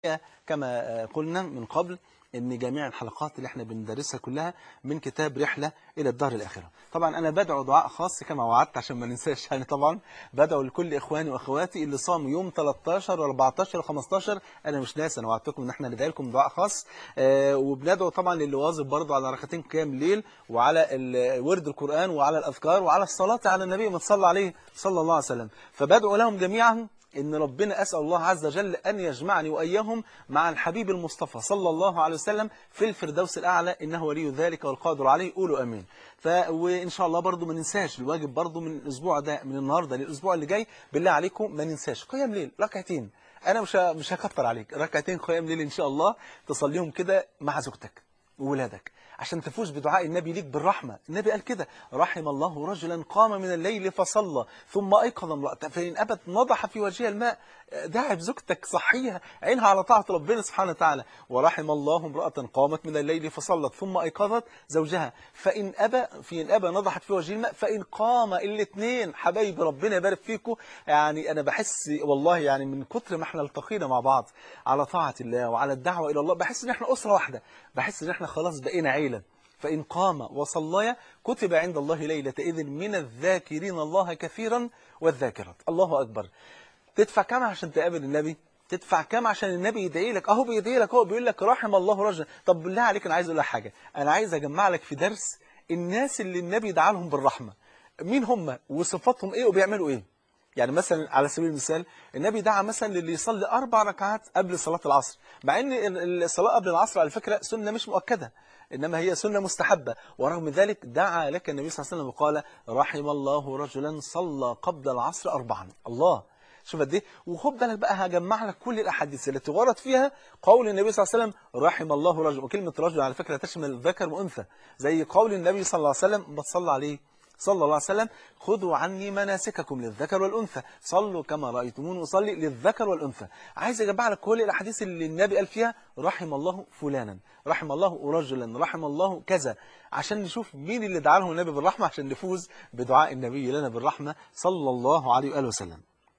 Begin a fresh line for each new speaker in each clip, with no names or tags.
كما قلنا من قبل ان جميع الحلقات اللي احنا بندرسها كلها من كتاب رحلة الى الدار الاخرة طبعا انا بدعو دعاء خاص كما وعدت عشان ما ننساش يعني طبعا بدعو لكل اخواني واخواتي اللي صاموا يوم 13 و14 و15 انا مش ناسي انا وعدتكم ان احنا ندعي لكم دعاء خاص آه وبندعو طبعا للي واظب برضه على ركعتين قيام الليل وعلى ال- ورد القرآن وعلى الاذكار وعلى الصلاة على النبي ما تصلى عليه صلى الله عليه وسلم فبدعو لهم جميعا إن ربنا أسأل الله عز وجل أن يجمعني وإياهم مع الحبيب المصطفى صلى الله عليه وسلم في الفردوس الأعلى إنه ولي ذلك والقادر عليه قولوا أمين ف... وإن شاء الله برضو ما ننساش الواجب برضو من الأسبوع ده من النهاردة للأسبوع اللي جاي بالله عليكم ما ننساش قيام ليل ركعتين أنا مش ه- مش هكتر عليك ركعتين قيام ليل إن شاء الله تصليهم كده مع زوجتك وولادك عشان تفوز بدعاء النبي ليك بالرحمة النبي قال كده رحم الله رجلا قام من الليل فصلى ثم أيقظ امرأته فإن أبت نضح في وجهها الماء داعب زوجتك صحيها عينها على طاعة ربنا سبحانه وتعالى ورحم الله امرأة قامت من الليل فصلت ثم أيقظت زوجها فإن أبى في إن أبى نضحت في وجه الماء فإن قام الاثنين حبايب ربنا يبارك فيكم يعني أنا بحس والله يعني من كتر ما احنا التقينا مع بعض على طاعة الله وعلى الدعوة إلى الله بحس إن احنا أسرة واحدة بحس إن احنا خلاص بقينا عيلة فإن قام وصليا كتب عند الله ليلة إذن من الذاكرين الله كثيرا والذاكرات الله أكبر تدفع كام عشان تقابل النبي تدفع كام عشان النبي يدعي لك اهو بيدعي لك هو بيقول لك رحم الله رجلا طب بالله عليك انا عايز اقول لك حاجه انا عايز اجمع لك في درس الناس اللي النبي دعا لهم بالرحمه مين هم وصفاتهم ايه وبيعملوا ايه يعني مثلا على سبيل المثال النبي دعا مثلا للي يصلي اربع ركعات قبل صلاه العصر مع ان ال- الصلاه قبل العصر على فكره سنه مش مؤكده انما هي سنه مستحبه ورغم ذلك دعا لك النبي صلى الله عليه وسلم وقال رحم الله رجلا صلى قبل العصر اربعا الله شوف قد ايه وخد بالك بقى هجمع لك كل الاحاديث التي ورد فيها قول النبي صلى الله عليه وسلم رحم الله رجل وكلمه رجل على فكره تشمل ذكر وانثى زي قول النبي صلى الله عليه وسلم بتصلى عليه صلى الله عليه وسلم خذوا عني مناسككم للذكر والأنثى صلوا كما رأيتموني أصلي للذكر والأنثى عايز أجمع لك كل الأحاديث اللي النبي قال فيها رحم الله فلانا رحم الله رجلا رحم الله كذا عشان نشوف مين اللي دعا لهم النبي بالرحمة عشان نفوز بدعاء النبي لنا بالرحمة صلى الله عليه وآله وسلم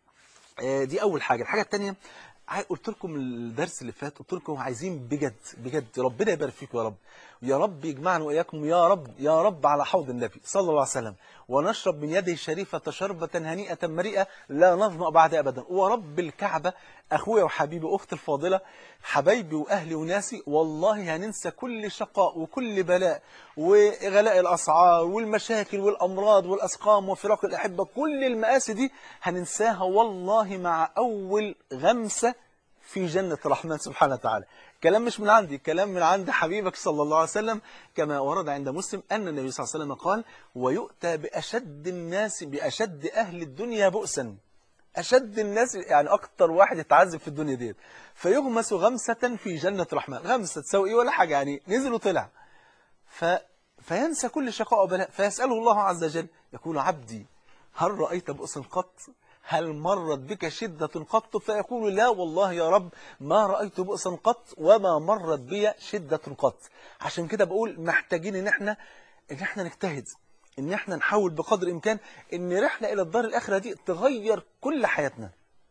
آه، دي اول حاجه الحاجه الثانيه قلت لكم الدرس اللي فات قلت لكم عايزين بجد بجد ربنا يبارك فيكم يا رب يا رب يجمعنا واياكم يا رب يا رب على حوض النبي صلى الله عليه وسلم ونشرب من يده الشريفه شربه هنيئه مريئه لا نظمأ بعد ابدا ورب الكعبه اخويا وحبيبي اختي الفاضله حبايبي واهلي وناسي والله هننسى كل شقاء وكل بلاء وغلاء الاسعار والمشاكل والامراض والاسقام وفراق الاحبه كل المآسي دي هننساها والله مع اول غمسه في جنة الرحمن سبحانه وتعالى كلام مش من عندي كلام من عند حبيبك صلى الله عليه وسلم كما ورد عند مسلم أن النبي صلى الله عليه وسلم قال ويؤتى بأشد الناس بأشد أهل الدنيا بؤسا أشد الناس يعني أكتر واحد يتعذب في الدنيا ديت فيغمس غمسة في جنة الرحمن غمسة تسوي إيه ولا حاجة يعني نزل وطلع ف... فينسى كل شقاء وبلاء فيسأله الله عز وجل يقول عبدي هل رأيت بؤسا قط هل مرت بك شدة قط فيقول لا والله يا رب ما رأيت بؤسا قط وما مرت بي شدة قط عشان كده بقول محتاجين ان احنا ان احنا نجتهد ان احنا نحاول بقدر الامكان ان رحلة الى الدار الاخرة دي تغير كل حياتنا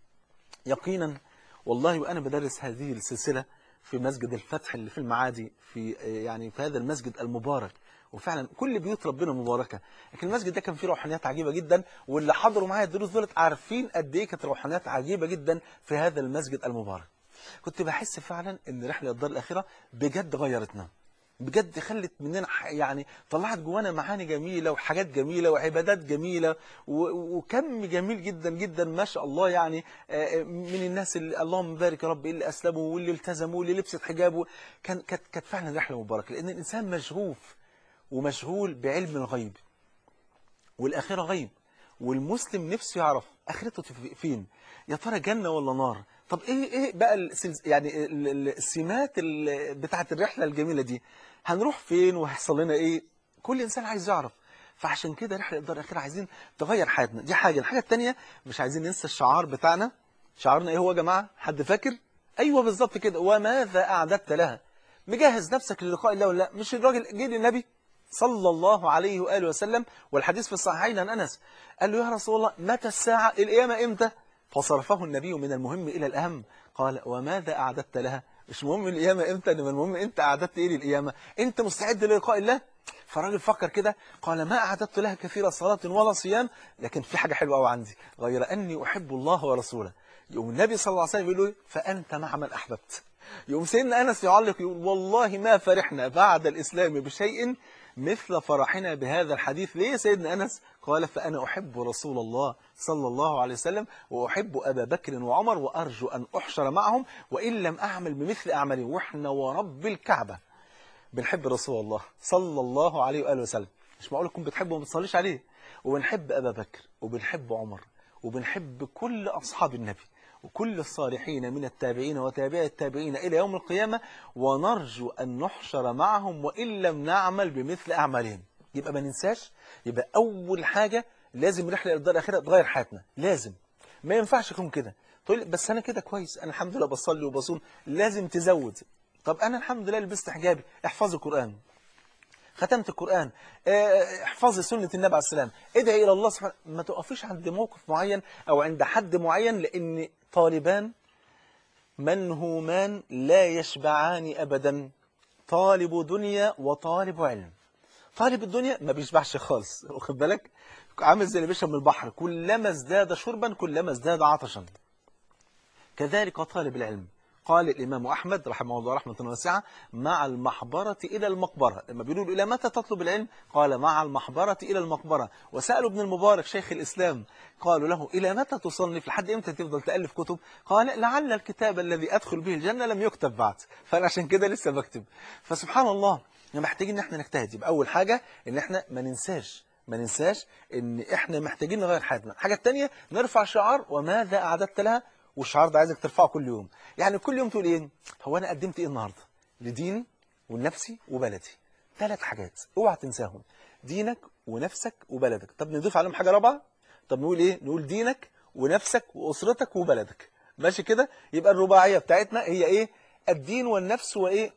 يقينا والله وانا بدرس هذه السلسلة في مسجد الفتح اللي في المعادي في يعني في هذا المسجد المبارك وفعلا كل بيوت ربنا مباركه لكن المسجد ده كان فيه روحانيات عجيبه جدا واللي حضروا معايا الدروس دولت عارفين قد ايه كانت روحانيات عجيبه جدا في هذا المسجد المبارك كنت بحس فعلا ان رحله الدار الاخره بجد غيرتنا بجد خلت مننا ح- يعني طلعت جوانا معاني جميلة وحاجات جميلة وعبادات جميلة و- وكم جميل جدا جدا ما شاء الله يعني آه، من الناس اللي اللهم بارك يا رب اللي أسلموا واللي التزموا واللي لبست حجابه كان كانت كانت فعلا رحلة مباركة لأن الإنسان مشغوف ومشغول بعلم الغيب والآخرة غيب والمسلم نفسه يعرف آخرته في- فين يا ترى جنة ولا نار طب ايه ايه بقى السلز... يعني ال- ال- السمات ال- بتاعه الرحله الجميله دي هنروح فين وهيحصل لنا ايه كل انسان عايز يعرف فعشان كده رحله الدار الاخيره عايزين تغير حياتنا دي حاجه الحاجه الثانيه مش عايزين ننسى الشعار بتاعنا شعارنا ايه هو يا جماعه حد فاكر ايوه بالظبط كده وماذا اعددت لها مجهز نفسك للقاء الله ولا لا مش الراجل جه للنبي صلى الله عليه واله وسلم والحديث في الصحيحين عن انس قال له يا رسول الله متى الساعه القيامه امتى فصرفه النبي من المهم الى الاهم قال وماذا أعددت لها مش مهم القيامة إمتى إنما المهم أنت أعددت إيه للقيامة أنت مستعد للقاء الله فالراجل فكر كده قال ما أعددت لها كثير صلاة ولا صيام لكن في حاجة حلوة قوي عندي غير أني أحب الله ورسوله يقوم النبي صلى الله عليه وسلم يقول له فأنت مع من أحببت يقوم سيدنا أنس يعلق يقول والله ما فرحنا بعد الإسلام بشيء مثل فرحنا بهذا الحديث ليه سيدنا أنس قال فأنا أحب رسول الله صلى الله عليه وسلم وأحب أبا بكر وعمر وأرجو أن أحشر معهم وإن لم أعمل بمثل أعمالهم وإحنا ورب الكعبة بنحب رسول الله صلى الله عليه وآله وسلم مش معقول تكون بتحبه وما بتصليش عليه وبنحب أبا بكر وبنحب عمر وبنحب كل أصحاب النبي وكل الصالحين من التابعين وتابع التابعين إلى يوم القيامة ونرجو أن نحشر معهم وإن لم نعمل بمثل أعمالهم يبقى ما ننساش يبقى أول حاجة لازم رحلة الدار الأخيرة تغير حياتنا لازم ما ينفعش يكون كده تقول بس أنا كده كويس أنا الحمد لله بصلي وبصوم لازم تزود طب أنا الحمد لله لبست حجابي احفظ القرآن ختمت القرآن احفظي سنة النبي عليه السلام ادعي إلى الله سبحانه ما تقفيش عند موقف معين أو عند حد معين لأن طالبان منهومان لا يشبعان أبدا طالب دنيا وطالب علم طالب الدنيا ما بيشبعش خالص واخد بالك عامل زي اللي بيشرب من البحر كلما ازداد شربا كلما ازداد عطشا كذلك طالب العلم قال الإمام أحمد رحمه الله رحمة واسعة مع المحبرة إلى المقبرة لما بيقولوا إلى متى تطلب العلم قال مع المحبرة إلى المقبرة وسألوا ابن المبارك شيخ الإسلام قالوا له إلى متى تصنف لحد إمتى تفضل تألف كتب قال لعل الكتاب الذي أدخل به الجنة لم يكتب بعد فأنا عشان كده لسه بكتب فسبحان الله محتاجين ان احنا نجتهد يبقى اول حاجة ان احنا ما ننساش ما ننساش ان احنا محتاجين نغير حياتنا الحاجة الثانية نرفع شعار وماذا أعددت لها والشعار ده عايزك ترفعه كل يوم يعني كل يوم تقول ايه هو انا قدمت ايه النهارده لديني ونفسي وبلدي ثلاث حاجات اوعى تنساهم دينك ونفسك وبلدك طب نضيف عليهم حاجه رابعه طب نقول ايه نقول دينك ونفسك واسرتك وبلدك ماشي كده يبقى الرباعيه بتاعتنا هي ايه الدين والنفس وايه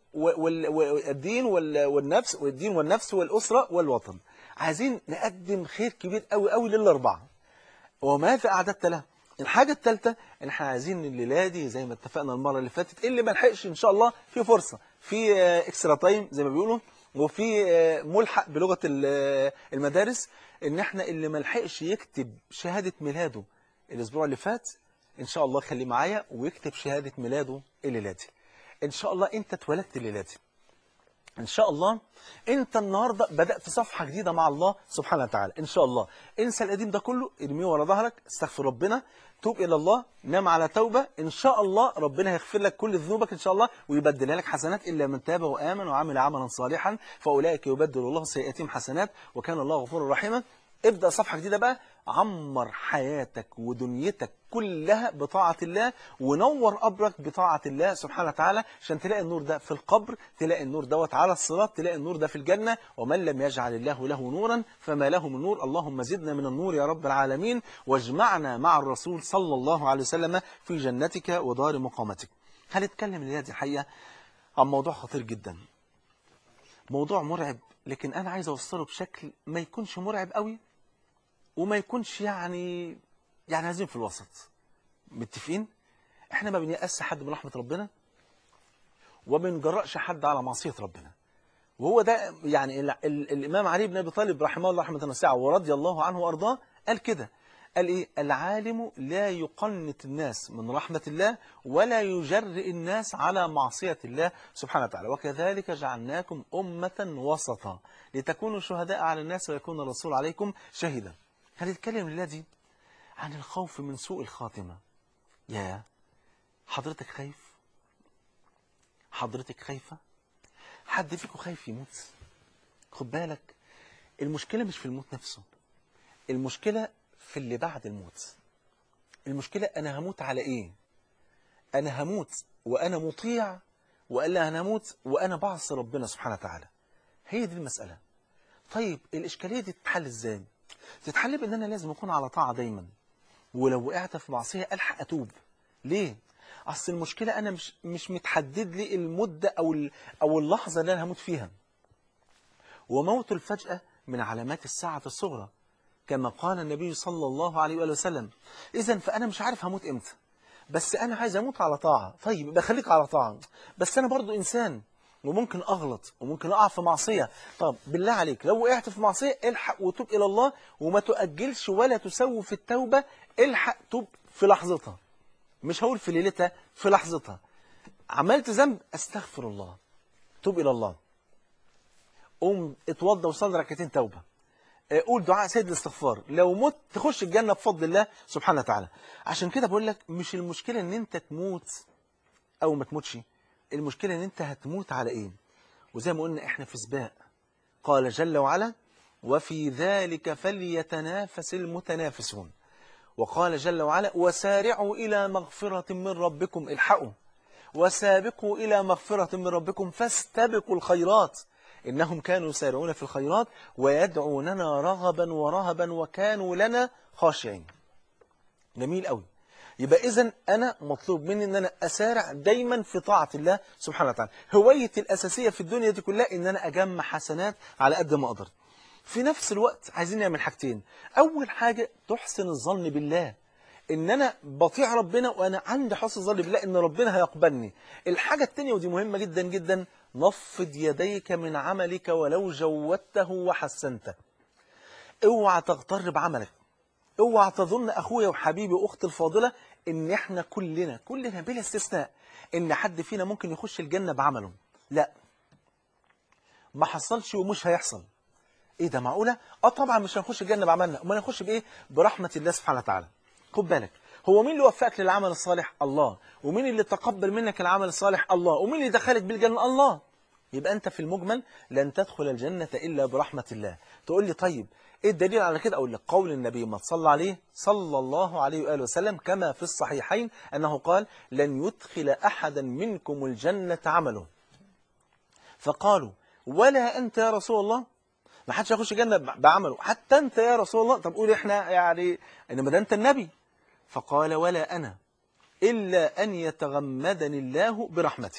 والدين والنفس والدين والنفس والاسره والوطن عايزين نقدم خير كبير قوي قوي للاربعه وماذا اعددت له الحاجة الثالثة ان احنا عايزين الليلة دي زي ما اتفقنا المرة اللي فاتت اللي ما لحقش ان شاء الله في فرصة في اكسترا تايم زي ما بيقولوا وفي ملحق بلغة المدارس ان احنا اللي ما لحقش يكتب شهادة ميلاده الاسبوع اللي فات ان شاء الله خليه معايا ويكتب شهادة ميلاده الليلة دي ان شاء الله انت اتولدت الليلة دي ان شاء الله انت النهاردة بدأت صفحة جديدة مع الله سبحانه وتعالى ان شاء الله انسى القديم ده كله ارميه ورا ظهرك استغفر ربنا توب الى الله نام على توبة ان شاء الله ربنا هيغفر لك كل ذنوبك ان شاء الله ويبدلها لك حسنات الا من تاب وامن وعمل عملا صالحا فاولئك يبدل الله سيئاتهم حسنات وكان الله غفورا رحيما ابدأ صفحة جديدة بقى عمر حياتك ودنيتك كلها بطاعة الله ونور قبرك بطاعة الله سبحانه وتعالى عشان تلاقي النور ده في القبر تلاقي النور دوت على الصراط تلاقي النور ده في الجنة ومن لم يجعل الله له نورا فما له من نور اللهم زدنا من النور يا رب العالمين واجمعنا مع الرسول صلى الله عليه وسلم في جنتك ودار مقامتك هنتكلم الليلة دي الحقيقة عن موضوع خطير جدا موضوع مرعب لكن أنا عايز أوصله بشكل ما يكونش مرعب قوي وما يكونش يعني يعني عايزين في الوسط متفقين احنا ما بنيأس حد من رحمة ربنا وما بنجرأش حد على معصية ربنا وهو ده يعني ال ال الإمام علي بن أبي طالب رحمه الله رحمة واسعة ورضي الله عنه وأرضاه قال كده قال إيه العالم لا يقنط الناس من رحمة الله ولا يجرئ الناس على معصية الله سبحانه وتعالى وكذلك جعلناكم أمة وسطا لتكونوا شهداء على الناس ويكون الرسول عليكم شهيدا هنتكلم الذي عن الخوف من سوء الخاتمة يا حضرتك خايف حضرتك خايفة حد فيكم خايف يموت خد بالك المشكلة مش في الموت نفسه المشكلة في اللي بعد الموت المشكلة أنا هموت على إيه أنا هموت وأنا مطيع وألا أنا هموت وأنا بعصي ربنا سبحانه وتعالى هي دي المسألة طيب الإشكالية دي تتحل إزاي تتحل بان انا لازم اكون على طاعه دايما ولو وقعت في معصيه الحق اتوب ليه اصل المشكله انا مش مش متحدد لي المده او او اللحظه اللي انا هموت فيها وموت الفجاه من علامات الساعه الصغرى كما قال النبي صلى الله عليه واله وسلم اذا فانا مش عارف هموت امتى بس انا عايز اموت على طاعه طيب يبقى خليك على طاعه بس انا برضو انسان وممكن اغلط وممكن اقع في معصيه طب بالله عليك لو وقعت في معصيه الحق وتوب الى الله وما تؤجلش ولا تسوي في التوبه الحق توب في لحظتها مش هقول في ليلتها في لحظتها عملت ذنب استغفر الله توب الى الله قوم اتوضى وصلي ركعتين توبه آه، قول دعاء سيد الاستغفار لو مت تخش الجنه بفضل الله سبحانه وتعالى عشان كده بقول لك مش المشكله ان انت تموت او ما تموتش المشكله ان انت هتموت على ايه وزي ما قلنا احنا في سباق قال جل وعلا وفي ذلك فليتنافس المتنافسون وقال جل وعلا وسارعوا إلى مغفرة من ربكم الحقوا وسابقوا إلى مغفرة من ربكم فاستبقوا الخيرات إنهم كانوا يسارعون في الخيرات ويدعوننا رغبا ورهبا وكانوا لنا خاشعين جميل قوي يبقى إذا أنا مطلوب مني أن أنا أسارع دايما في طاعة الله سبحانه وتعالى هوايتي الأساسية في الدنيا دي كلها أن أنا أجمع حسنات على قد ما أقدر في نفس الوقت عايزين نعمل حاجتين أول حاجة تحسن الظن بالله ان انا بطيع ربنا وانا عندي حسن ظن بالله ان ربنا هيقبلني الحاجة التانية ودي مهمة جدا جدا نفض يديك من عملك ولو جودته وحسنته اوعى تغتر بعملك اوعى تظن اخويا وحبيبي واختي الفاضله ان احنا كلنا كلنا بلا استثناء ان حد فينا ممكن يخش الجنه بعمله لا ما حصلش ومش هيحصل ايه ده معقوله اه طبعا مش هنخش الجنه بعملنا امال هنخش بايه برحمه الله سبحانه وتعالى خد بالك هو مين اللي وفقك للعمل الصالح الله ومين اللي تقبل منك العمل الصالح الله ومين اللي دخلك بالجنه الله يبقى انت في المجمل لن تدخل الجنه الا برحمه الله تقول لي طيب ايه الدليل على كده اقول لك قول النبي ما صلى عليه صلى الله عليه واله وسلم كما في الصحيحين انه قال لن يدخل احدا منكم الجنه عمله فقالوا ولا انت يا رسول الله ما حدش يخش الجنه بعمله حتى انت يا رسول الله طب قول احنا يعني انما ده انت النبي فقال ولا انا الا ان يتغمدني الله برحمته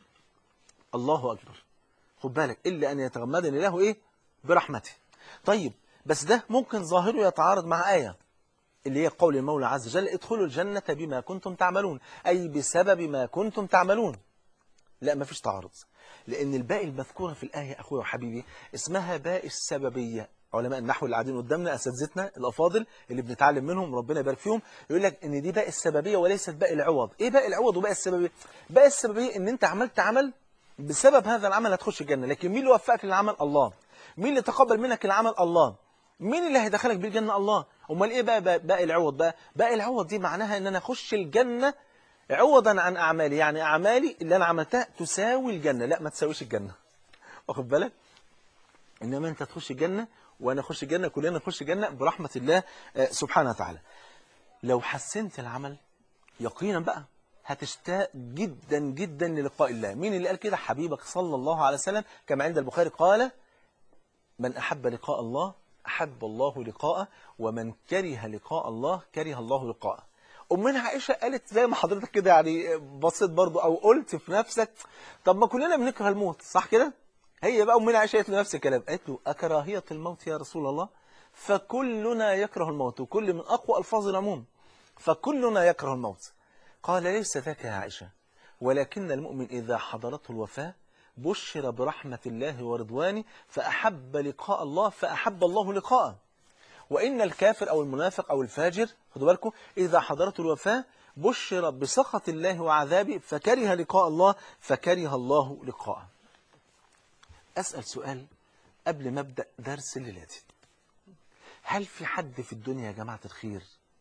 الله اكبر خد بالك الا ان يتغمدني الله ايه برحمته طيب بس ده ممكن ظاهره يتعارض مع آية اللي هي قول المولى عز وجل ادخلوا الجنة بما كنتم تعملون أي بسبب ما كنتم تعملون لا ما فيش تعارض لأن الباء المذكورة في الآية أخويا وحبيبي اسمها باء السببية علماء النحو اللي قاعدين قدامنا أساتذتنا الأفاضل اللي بنتعلم منهم ربنا يبارك فيهم يقول لك إن دي باء السببية وليست باء العوض إيه باء العوض وباء السببية باء السببية إن أنت عملت عمل بسبب هذا العمل هتخش الجنة لكن مين اللي وفقك للعمل الله مين اللي تقبل منك العمل الله مين اللي هيدخلك بالجنة الله امال ايه بقى بقى- باقي العوض بقى باقي العوض دي معناها ان انا اخش الجنة عوضا عن اعمالي يعني اعمالي اللي انا عملتها تساوي الجنة لا ما تساويش الجنة واخد بالك انما انت تخش الجنة وانا اخش الجنة كلنا نخش الجنة برحمة الله آه، سبحانه وتعالى لو حسنت العمل يقينا بقى هتشتاق جدا جدا للقاء الله مين اللي قال كده حبيبك صلى الله عليه وسلم كما عند البخاري قال من أحب لقاء الله أحب الله لقاءه ومن كره لقاء الله كره الله لقاءه أمنا عائشة قالت زي ما حضرتك كده يعني بصيت برضو أو قلت في نفسك طب ما كلنا بنكره الموت صح كده هي بقى أمنا عائشة قالت له نفس الكلام قالت له أكراهية الموت يا رسول الله فكلنا يكره الموت وكل من أقوى ألفاظ العموم فكلنا يكره الموت قال ليس ذاك يا عائشة ولكن المؤمن إذا حضرته الوفاة بشر برحمة الله ورضوانه فأحب لقاء الله فأحب الله لقاءه وإن الكافر أو المنافق أو الفاجر خدوا بالكم إذا حضرته الوفاة بشر بسخط الله وعذابه فكره لقاء الله فكره الله لقاءه أسأل سؤال قبل ما أبدأ درس الليلاتي هل في حد في الدنيا يا جماعة الخير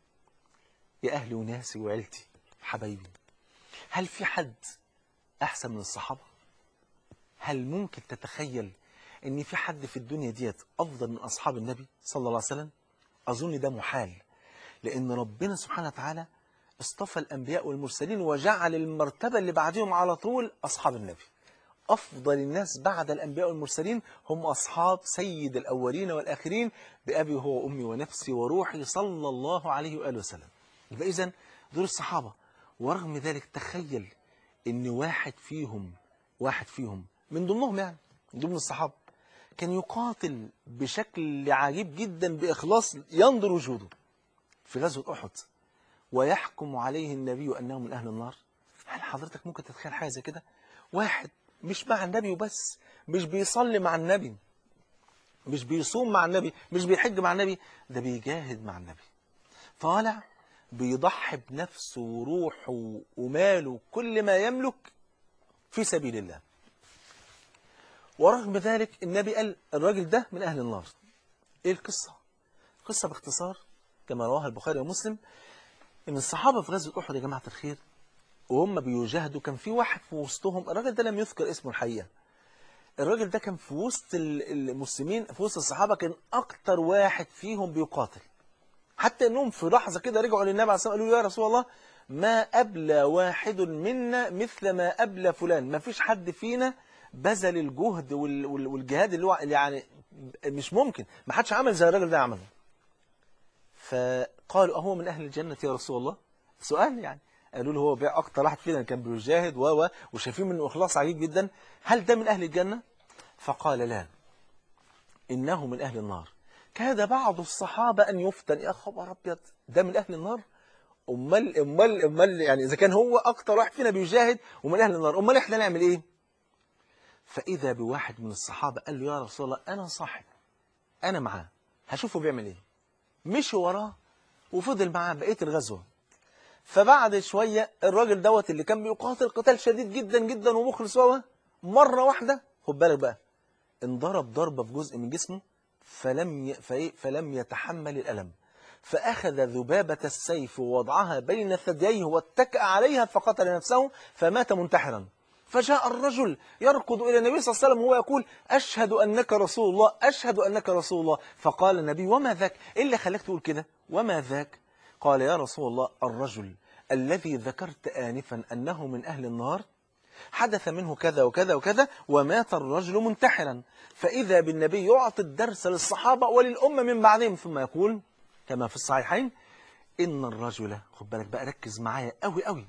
يا أهلي وناسي وعيلتي حبايبي هل في حد أحسن من الصحابة هل ممكن تتخيل ان في حد في الدنيا ديت افضل من اصحاب النبي صلى الله عليه وسلم اظن ده محال لان ربنا سبحانه وتعالى اصطفى الانبياء والمرسلين وجعل المرتبه اللي بعدهم على طول اصحاب النبي افضل الناس بعد الانبياء والمرسلين هم اصحاب سيد الاولين والاخرين بابي هو وامي ونفسي وروحي صلى الله عليه واله وسلم يبقى اذا دول الصحابه ورغم ذلك تخيل ان واحد فيهم واحد فيهم من ضمنهم يعني من ضمن الصحابة كان يقاتل بشكل عجيب جدا بإخلاص ينظر وجوده في غزوة أحد ويحكم عليه النبي أنه من أهل النار هل حضرتك ممكن تتخيل حاجة زي كده واحد مش مع النبي وبس مش بيصلي مع النبي مش بيصوم مع النبي مش بيحج مع النبي ده بيجاهد مع النبي طالع بيضحي بنفسه وروحه وماله كل ما يملك في سبيل الله ورغم ذلك النبي قال الراجل ده من أهل النار إيه القصة؟ قصة باختصار كما رواها البخاري ومسلم إن الصحابة في غزوة أحد يا جماعة الخير وهم بيجاهدوا كان في واحد في وسطهم الراجل ده لم يذكر اسمه الحقيقة الراجل ده كان في وسط المسلمين في وسط الصحابة كان أكتر واحد فيهم بيقاتل حتى انهم في لحظة كده رجعوا للنبي عليه الصلاة والسلام قالوا يا رسول الله ما أبلى واحد منا مثل ما أبلى فلان ما فيش حد فينا بذل الجهد وال- وال- والجهاد اللي هو يعني مش ممكن ما حدش عمل زي الراجل ده عمله فقالوا أهو من أهل الجنة يا رسول الله سؤال يعني قالوا له هو بقى أكتر واحد فينا كان بيجاهد و و وشايفين منه إخلاص عجيب جدا هل ده من أهل الجنة؟ فقال لا إنه من أهل النار كاد بعض الصحابة أن يفتن يا خبر أبيض ده من أهل النار أمال أمال أمال يعني إذا كان هو أكتر واحد فينا بيجاهد ومن أهل النار أمال إحنا نعمل إيه؟ فإذا بواحد من الصحابة قال له يا رسول الله أنا صاحب أنا معاه هشوفه بيعمل إيه مشي وراه وفضل معاه بقية الغزوة فبعد شوية الراجل دوت اللي كان بيقاتل قتال شديد جدا جدا ومخلص هو مرة واحدة خد بالك بقى انضرب ضربة في جزء من جسمه فلم ي... فإيه؟ فلم يتحمل الألم فأخذ ذبابة السيف ووضعها بين ثدييه واتكأ عليها فقتل نفسه فمات منتحرا فجاء الرجل يركض إلى النبي صلى الله عليه وسلم وهو يقول أشهد أنك رسول الله أشهد أنك رسول الله فقال النبي وما ذاك إيه اللي خلاك تقول كده وما ذاك قال يا رسول الله الرجل الذي ذكرت آنفا أنه من أهل النار حدث منه كذا وكذا وكذا ومات الرجل منتحرا فإذا بالنبي يعطي الدرس للصحابة وللأمة من بعدهم ثم يقول كما في الصحيحين إن الرجل خد بالك بقى ركز معايا قوي قوي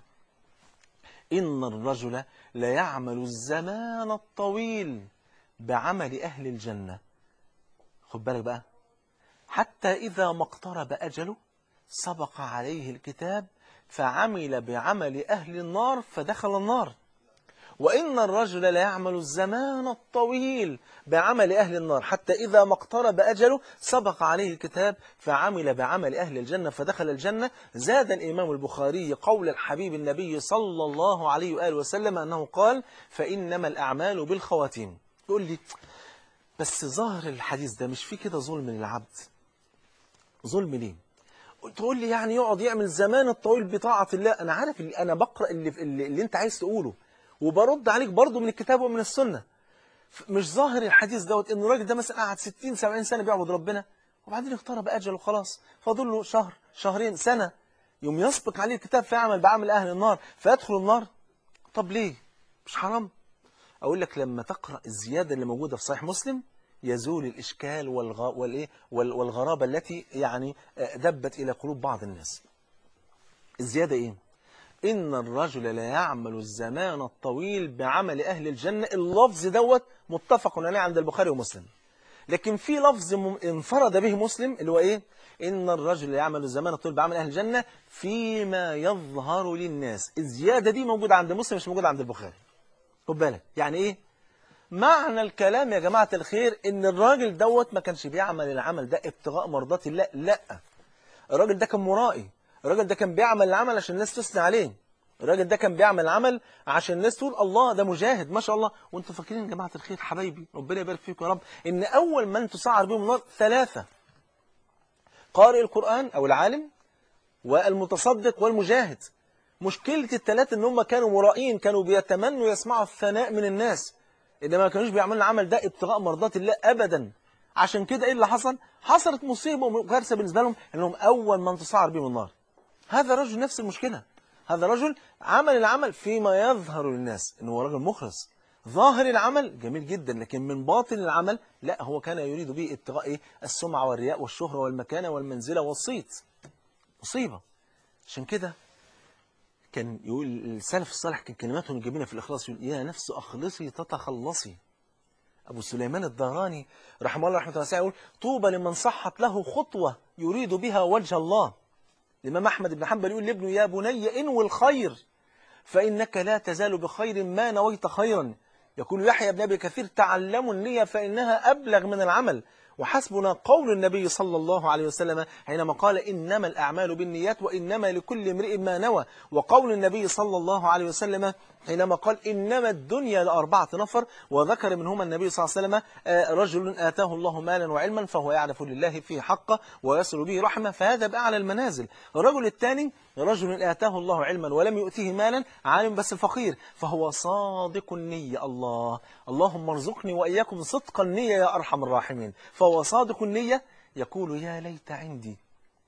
إن الرجل ليعمل الزمان الطويل بعمل أهل الجنة خد بالك بقى حتى إذا ما اقترب أجله سبق عليه الكتاب فعمل بعمل أهل النار فدخل النار وإن الرجل ليعمل الزمان الطويل بعمل أهل النار حتى إذا ما اقترب أجله سبق عليه الكتاب فعمل بعمل أهل الجنة فدخل الجنة زاد الإمام البخاري قول الحبيب النبي صلى الله عليه وآله وسلم أنه قال فإنما الأعمال بالخواتيم تقول لي بس ظاهر الحديث ده مش فيه كده ظلم للعبد ظلم ليه تقول لي يعني يقعد يعمل زمان الطويل بطاعة الله أنا عارف اللي أنا بقرأ اللي, اللي, اللي أنت عايز تقوله وبرد عليك برضه من الكتاب ومن السنة مش ظاهر الحديث دوت ان الراجل ده مثلا قعد 60 70 سنة بيعبد ربنا وبعدين اقترب اجله خلاص فاضل له شهر شهرين سنة يوم يسبق عليه الكتاب فيعمل بعمل اهل النار فيدخل النار طب ليه مش حرام اقول لك لما تقرأ الزيادة اللي موجودة في صحيح مسلم يزول الإشكال والغ... والإيه؟ وال... والغرابة التي يعني دبت إلى قلوب بعض الناس الزيادة إيه؟ إن الرجل لا يعمل الزمان الطويل بعمل أهل الجنة اللفظ دوت متفق عليه عند البخاري ومسلم لكن في لفظ م- انفرد به مسلم اللي هو إيه إن الرجل لا يعمل الزمان الطويل بعمل أهل الجنة فيما يظهر للناس الزيادة دي موجودة عند مسلم مش موجودة عند البخاري خد بالك يعني إيه معنى الكلام يا جماعة الخير إن الراجل دوت ما كانش بيعمل العمل ده ابتغاء مرضات الله لا الراجل ده كان مرائي الراجل ده كان بيعمل العمل عشان الناس تثني عليه الراجل ده كان بيعمل العمل عشان الناس تقول الله ده مجاهد ما شاء الله وانتوا فاكرين يا جماعة الخير حبايبي ربنا يبارك فيكم يا رب ان اول من تسعر بهم النار ثلاثة قارئ القرآن او العالم والمتصدق والمجاهد مشكلة الثلاثة ان هم كانوا مرائين كانوا بيتمنوا يسمعوا الثناء من الناس انما ما كانوش بيعملوا العمل ده ابتغاء مرضات الله ابدا عشان كده ايه اللي حصل حصلت مصيبة وكارثة بالنسبة لهم انهم اول من تسعر بهم النار هذا رجل نفس المشكلة هذا رجل عمل العمل فيما يظهر للناس انه هو رجل مخلص ظاهر العمل جميل جدا لكن من باطن العمل لا هو كان يريد به ابتغاء إيه؟ السمعة والرياء والشهرة والمكانة والمنزلة والصيت مصيبة عشان كده كان يقول السلف الصالح كان كلماتهم الجميلة في الإخلاص يقول يا نفس أخلصي تتخلصي أبو سليمان الدهراني رحمه الله رحمه الله يقول طوبى لمن صحت له خطوة يريد بها وجه الله الإمام أحمد بن حنبل يقول لابنه يا بني انوي الخير فإنك لا تزال بخير ما نويت خيرا يقول يحيى بن أبي كثير تعلموا النية فإنها أبلغ من العمل وحسبنا قول النبي صلى الله عليه وسلم حينما قال إنما الأعمال بالنيات وإنما لكل امرئ ما نوى وقول النبي صلى الله عليه وسلم حينما قال إنما الدنيا لأربعة نفر وذكر منهما النبي صلى الله عليه وسلم آه، رجل آتاه الله مالا وعلما فهو يعرف لله فيه حقه ويصل به رحمه فهذا بأعلى المنازل الرجل الثاني رجل آتاه الله علما ولم يؤتيه مالا عالم بس فقير فهو صادق النية الله اللهم ارزقني وإياكم صدق النية يا أرحم الراحمين فهو صادق النية يقول يا ليت عندي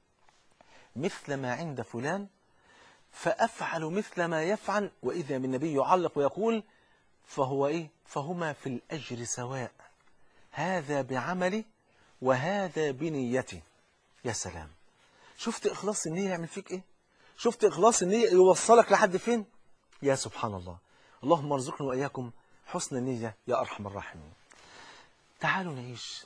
مثل ما عند فلان فأفعل مثل ما يفعل وإذا من النبي يعلق ويقول فهو إيه فهما في الأجر سواء هذا بعملي وهذا بنيتي يا سلام شفت إخلاص النية يعمل فيك إيه شفت إخلاص النية يوصلك لحد فين يا سبحان الله اللهم ارزقنا وإياكم حسن النية يا أرحم الراحمين تعالوا نعيش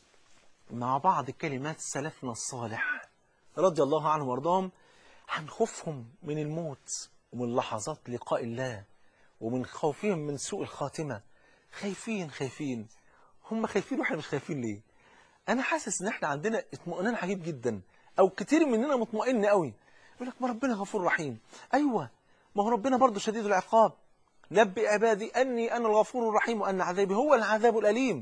مع بعض كلمات سلفنا الصالح رضي الله عنهم وارضاهم عن خوفهم من الموت ومن لحظات لقاء الله ومن خوفهم من سوء الخاتمة خايفين خايفين هم خايفين واحنا مش خايفين ليه انا حاسس ان احنا عندنا اطمئنان عجيب جدا او كتير مننا مطمئن قوي يقول لك ما ربنا غفور رحيم ايوه ما هو ربنا برضه شديد العقاب نبئ عبادي اني انا الغفور الرحيم وان عذابي هو العذاب الاليم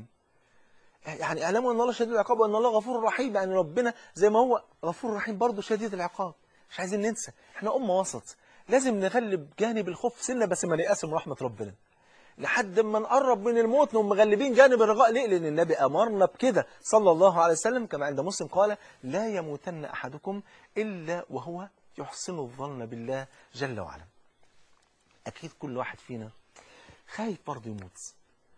يعني اعلموا ان الله شديد العقاب وان الله غفور رحيم يعني ربنا زي ما هو غفور رحيم برضه شديد العقاب مش عايزين ننسى احنا امه وسط لازم نغلب جانب الخوف سنه بس ما نيأس من رحمه ربنا لحد ما نقرب من الموت نقوم مغلبين جانب الرجاء ليه لان النبي امرنا بكده صلى الله عليه وسلم كما عند مسلم قال لا يموتن احدكم الا وهو يحسن الظن بالله جل وعلا اكيد كل واحد فينا خايف برضه يموت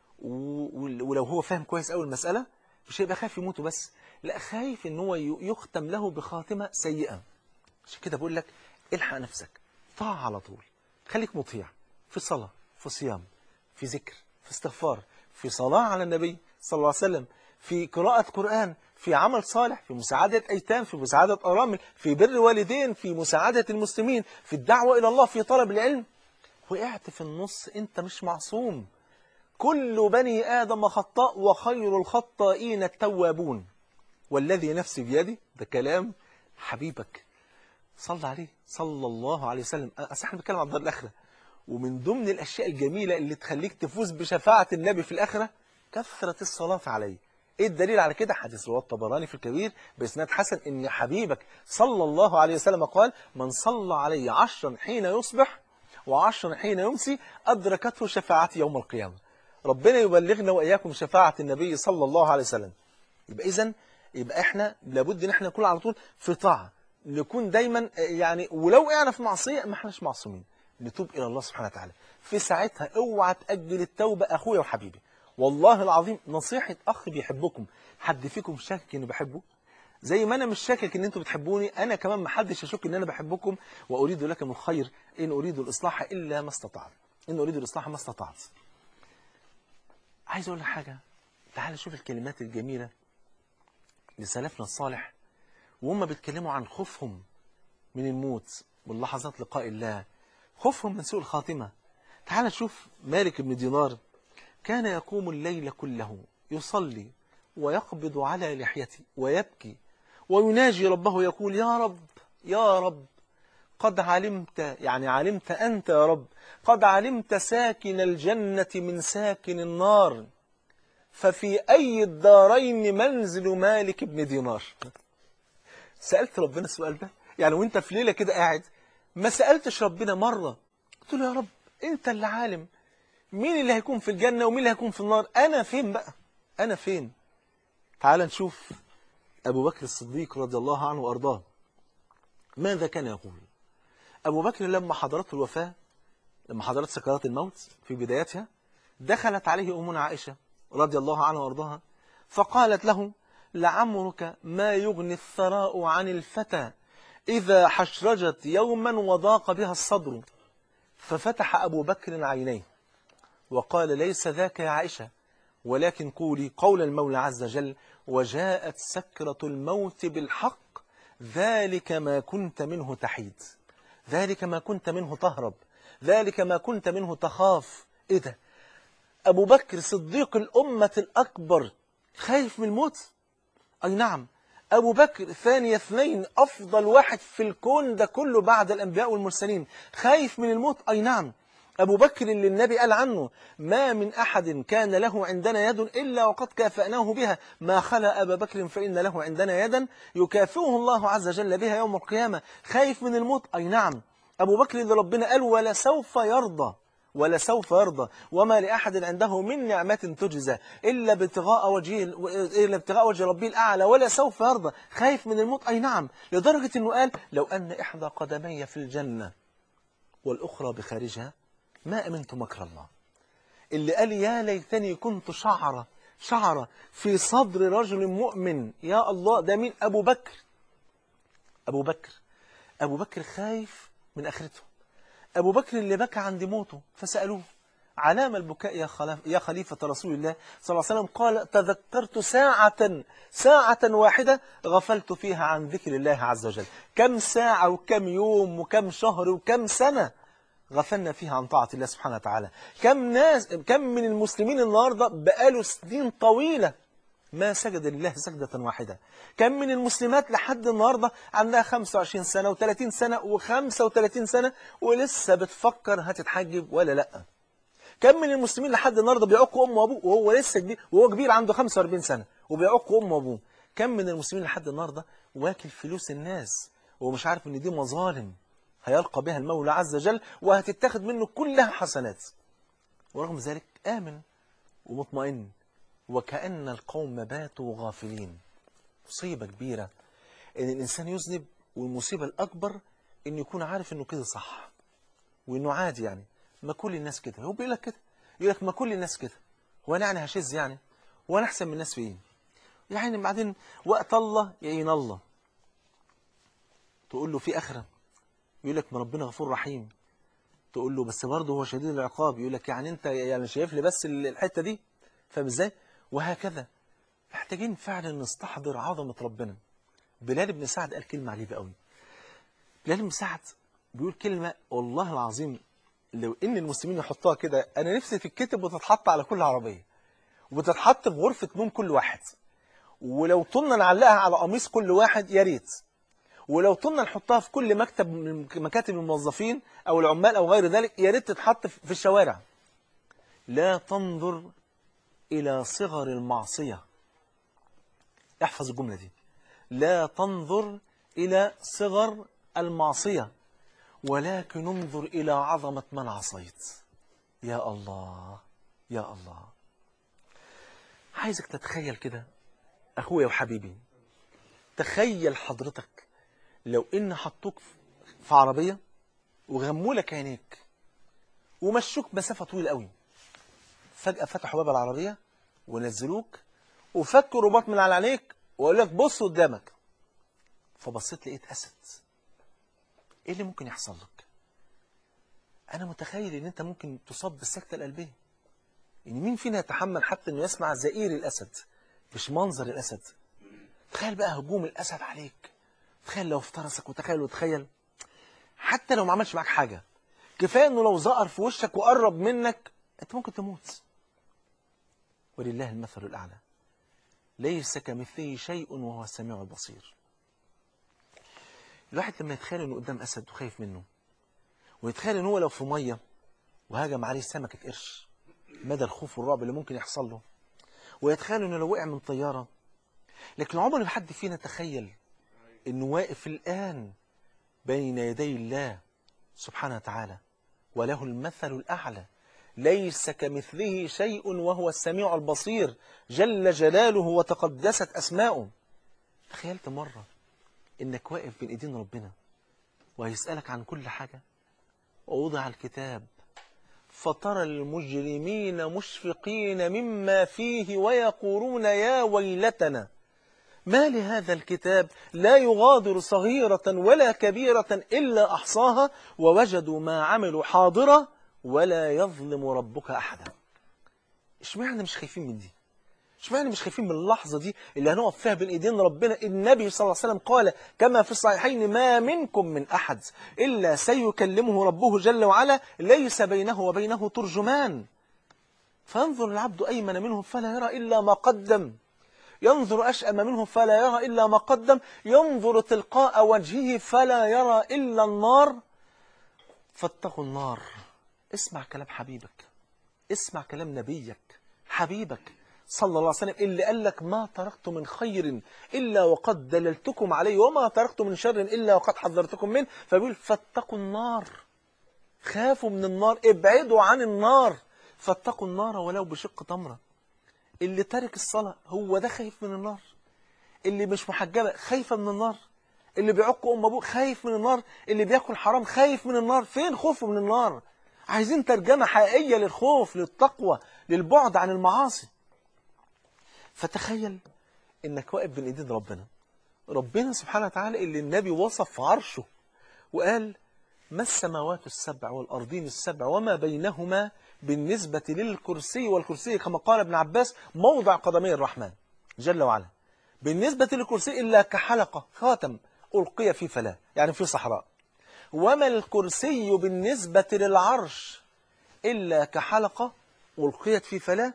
و- ولو هو فاهم كويس قوي المساله مش هيبقى خايف يموت بس لا خايف ان هو ي- يختم له بخاتمه سيئه عشان كده بقول لك الحق نفسك طاعة على طول خليك مطيع في صلاة في صيام في ذكر في استغفار في صلاة على النبي صلى الله عليه وسلم في قراءة قرآن في عمل صالح في مساعدة أيتام في مساعدة أرامل في بر والدين في مساعدة المسلمين في الدعوة إلى الله في طلب العلم وقعت في النص أنت مش معصوم كل بني آدم خطاء وخير الخطائين التوابون والذي نفسي بيدي ده كلام حبيبك صلى عليه صلى الله عليه وسلم اصل احنا بنتكلم عن الدار الاخره ومن ضمن الاشياء الجميله اللي تخليك تفوز بشفاعه النبي في الاخره كثره الصلاه عليه ايه الدليل على كده حديث رواه الطبراني في الكبير باسناد حسن ان حبيبك صلى الله عليه وسلم قال من صلى علي عشرا حين يصبح وعشرا حين يمسي ادركته شفاعتي يوم القيامه ربنا يبلغنا واياكم شفاعه النبي صلى الله عليه وسلم يبقى اذا يبقى احنا لابد ان احنا نكون على طول في طاعه نكون دايما يعني ولو وقعنا في معصيه ما احناش معصومين نتوب الى الله سبحانه وتعالى في ساعتها اوعى تاجل التوبه اخويا وحبيبي والله العظيم نصيحه اخ بيحبكم حد فيكم شاكك اني بحبه زي ما انا مش شاكك ان انتم بتحبوني انا كمان ما حدش يشك ان انا بحبكم واريد لكم الخير ان اريد الاصلاح الا ما استطعت ان اريد الاصلاح ما استطعت عايز اقول لك حاجه تعال شوف الكلمات الجميله لسلفنا الصالح وهم بيتكلموا عن خوفهم من الموت واللحظات لقاء الله خوفهم من سوء الخاتمة تعال نشوف مالك بن دينار كان يقوم الليل كله يصلي ويقبض على لحيته ويبكي ويناجي ربه يقول يا رب يا رب قد علمت يعني علمت أنت يا رب قد علمت ساكن الجنة من ساكن النار ففي أي الدارين منزل مالك بن دينار سألت ربنا السؤال ده يعني وانت في ليلة كده قاعد ما سألتش ربنا مرة قلت له يا رب انت اللي عالم مين اللي هيكون في الجنة ومين اللي هيكون في النار انا فين بقى انا فين تعال نشوف ابو بكر الصديق رضي الله عنه وارضاه ماذا كان يقول ابو بكر لما حضرته الوفاة لما حضرت سكرات الموت في بدايتها دخلت عليه امنا عائشة رضي الله عنها وارضاها فقالت له لعمرك ما يغني الثراء عن الفتى إذا حشرجت يوما وضاق بها الصدر ففتح أبو بكر عينيه وقال ليس ذاك يا عائشة ولكن قولي قول المولى عز وجل وجاءت سكرة الموت بالحق ذلك ما كنت منه تحيد ذلك ما كنت منه تهرب ذلك ما كنت منه تخاف ايه ده ابو بكر صديق الامة الاكبر خايف من الموت اي نعم ابو بكر ثاني اثنين افضل واحد في الكون ده كله بعد الانبياء والمرسلين خايف من الموت اي نعم أبو بكر اللي النبي قال عنه ما من أحد كان له عندنا يد إلا وقد كافأناه بها ما خلا أبا بكر فإن له عندنا يدا يكافئه الله عز وجل بها يوم القيامة خايف من الموت أي نعم أبو بكر اللي ربنا قال ولا سوف يرضى ولا سوف يرضى وما لأحد عنده من نعمة تجزى إلا ابتغاء وجه إلا ابتغاء وجه ربه الأعلى ولا سوف يرضى خايف من الموت أي نعم لدرجة أنه قال لو أن إحدى قدمي في الجنة والأخرى بخارجها ما أمنت مكر الله اللي قال يا ليتني كنت شعرة شعرة في صدر رجل مؤمن يا الله ده مين أبو بكر أبو بكر أبو بكر خايف من آخرته أبو بكر اللي بكى عند موته فسألوه علام البكاء يا, خلاف يا خليفة رسول الله صلى الله عليه وسلم قال تذكرت ساعة ساعة واحدة غفلت فيها عن ذكر الله عز وجل كم ساعة وكم يوم وكم شهر وكم سنة غفلنا فيها عن طاعة الله سبحانه وتعالى كم ناس كم من المسلمين النهاردة بقاله سنين طويلة ما سجد لله سجدة واحدة كم من المسلمات لحد النهاردة عندها 25 سنة و30 سنة و35 سنة ولسه بتفكر هتتحجب ولا لأ كم من المسلمين لحد النهاردة بيعقوا أمه وأبوه وهو لسه كبير وهو كبير عنده 45 سنة وبيعقوا أمه وأبوه كم من المسلمين لحد النهاردة واكل فلوس الناس ومش عارف ان دي مظالم هيلقى بها المولى عز وجل وهتتاخد منه كلها حسنات ورغم ذلك آمن ومطمئن وكأن القوم باتوا غافلين مصيبة كبيرة إن الإنسان يذنب والمصيبة الأكبر إن يكون عارف إنه كده صح وإنه عادي يعني ما كل الناس كده هو بيقول لك كده يقول لك ما كل الناس كده هو أنا يعني هشز يعني هو أنا أحسن من الناس في إيه يعني بعدين وقت الله يعين الله تقول له في آخرة يقول لك ما ربنا غفور رحيم تقول له بس برضه هو شديد العقاب يقول لك يعني انت يعني شايف لي بس الحته دي فاهم ازاي وهكذا محتاجين فعلا نستحضر عظمه ربنا بلال بن سعد قال كلمه عجيبه قوي بلال بن سعد بيقول كلمه والله العظيم لو ان المسلمين يحطوها كده انا نفسي تتكتب وتتحط على كل عربيه وتتحط في غرفه نوم كل واحد ولو طولنا نعلقها على قميص كل واحد يا ريت ولو طولنا نحطها في كل مكتب من مكاتب الموظفين أو العمال أو غير ذلك يا ريت تتحط في الشوارع لا تنظر إلى صغر المعصية احفظ الجملة دي لا تنظر إلى صغر المعصية ولكن انظر إلى عظمة من عصيت يا الله يا الله عايزك تتخيل كده أخويا وحبيبي تخيل حضرتك لو ان حطوك في عربية وغموا لك عينيك ومشوك مسافة طويلة قوي فجأة فتحوا باب العربية ونزلوك وفكوا رباط من على عينيك وقال لك بص قدامك فبصيت لقيت أسد ايه اللي ممكن يحصل لك انا متخيل ان انت ممكن تصاب بالسكتة القلبية ان مين فينا يتحمل حتى انه يسمع زئير الاسد مش منظر الاسد تخيل بقى هجوم الاسد عليك تخيل لو افترسك وتخيل وتخيل حتى لو ما عملش معاك حاجة كفاية انه لو زقر في وشك وقرب منك انت ممكن تموت ولله المثل الأعلى ليس كمثله شيء وهو السميع البصير الواحد لما يتخيل انه قدام أسد وخايف منه ويتخيل ان هو لو في مية وهاجم عليه سمكة قرش مدى الخوف والرعب اللي ممكن يحصل له ويتخيل انه لو وقع من طيارة لكن عمر ما حد فينا تخيل انه واقف الآن بين يدي الله سبحانه وتعالى وله المثل الأعلى ليس كمثله شيء وهو السميع البصير جل جلاله وتقدست أسماؤه تخيلت مرة إنك واقف بين إيدين ربنا وهيسألك عن كل حاجة ووضع الكتاب فترى المجرمين مشفقين مما فيه ويقولون يا ويلتنا ما لهذا الكتاب لا يغادر صغيرة ولا كبيرة إلا أحصاها ووجدوا ما عملوا حاضرة ولا يظلم ربك أحدا اشمعنى مش خايفين من دي اشمعنى مش خايفين من اللحظة دي اللي هنقف فيها بين ايدين ربنا النبي صلى الله عليه وسلم قال كما في الصحيحين ما منكم من أحد إلا سيكلمه ربه جل وعلا ليس بينه وبينه ترجمان فينظر العبد أيمن منه فلا يرى إلا ما قدم ينظر أشأم منه فلا يرى إلا ما قدم ينظر تلقاء وجهه فلا يرى إلا النار فاتقوا النار اسمع كلام حبيبك اسمع كلام نبيك حبيبك صلى الله عليه وسلم اللي قال لك ما تركت من خير إلا وقد دللتكم عليه وما تركت من شر إلا وقد حذرتكم منه فبيقول فاتقوا النار خافوا من النار ابعدوا عن النار فاتقوا النار ولو بشق تمرة اللي ترك الصلاة هو ده خايف من النار اللي مش محجبة خايفة من النار اللي بيعق أم أبوه خايف من النار اللي بياكل حرام خايف من النار فين خوفه من النار عايزين ترجمة حقيقية للخوف للتقوى للبعد عن المعاصي فتخيل انك واقف بين ايدين ربنا ربنا سبحانه وتعالى اللي النبي وصف عرشه وقال ما السماوات السبع والأرضين السبع وما بينهما بالنسبة للكرسي والكرسي كما قال ابن عباس موضع قدمي الرحمن جل وعلا بالنسبة للكرسي إلا كحلقة خاتم ألقي في فلاة يعني في صحراء وما الكرسي بالنسبة للعرش إلا كحلقة ألقيت في فلاة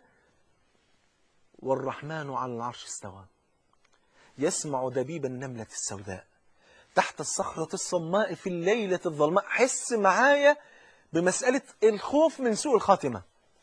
والرحمن على العرش استوى يسمع دبيب النملة السوداء تحت الصخرة الصماء في الليلة الظلماء حس معايا بمسألة الخوف من سوء الخاتمة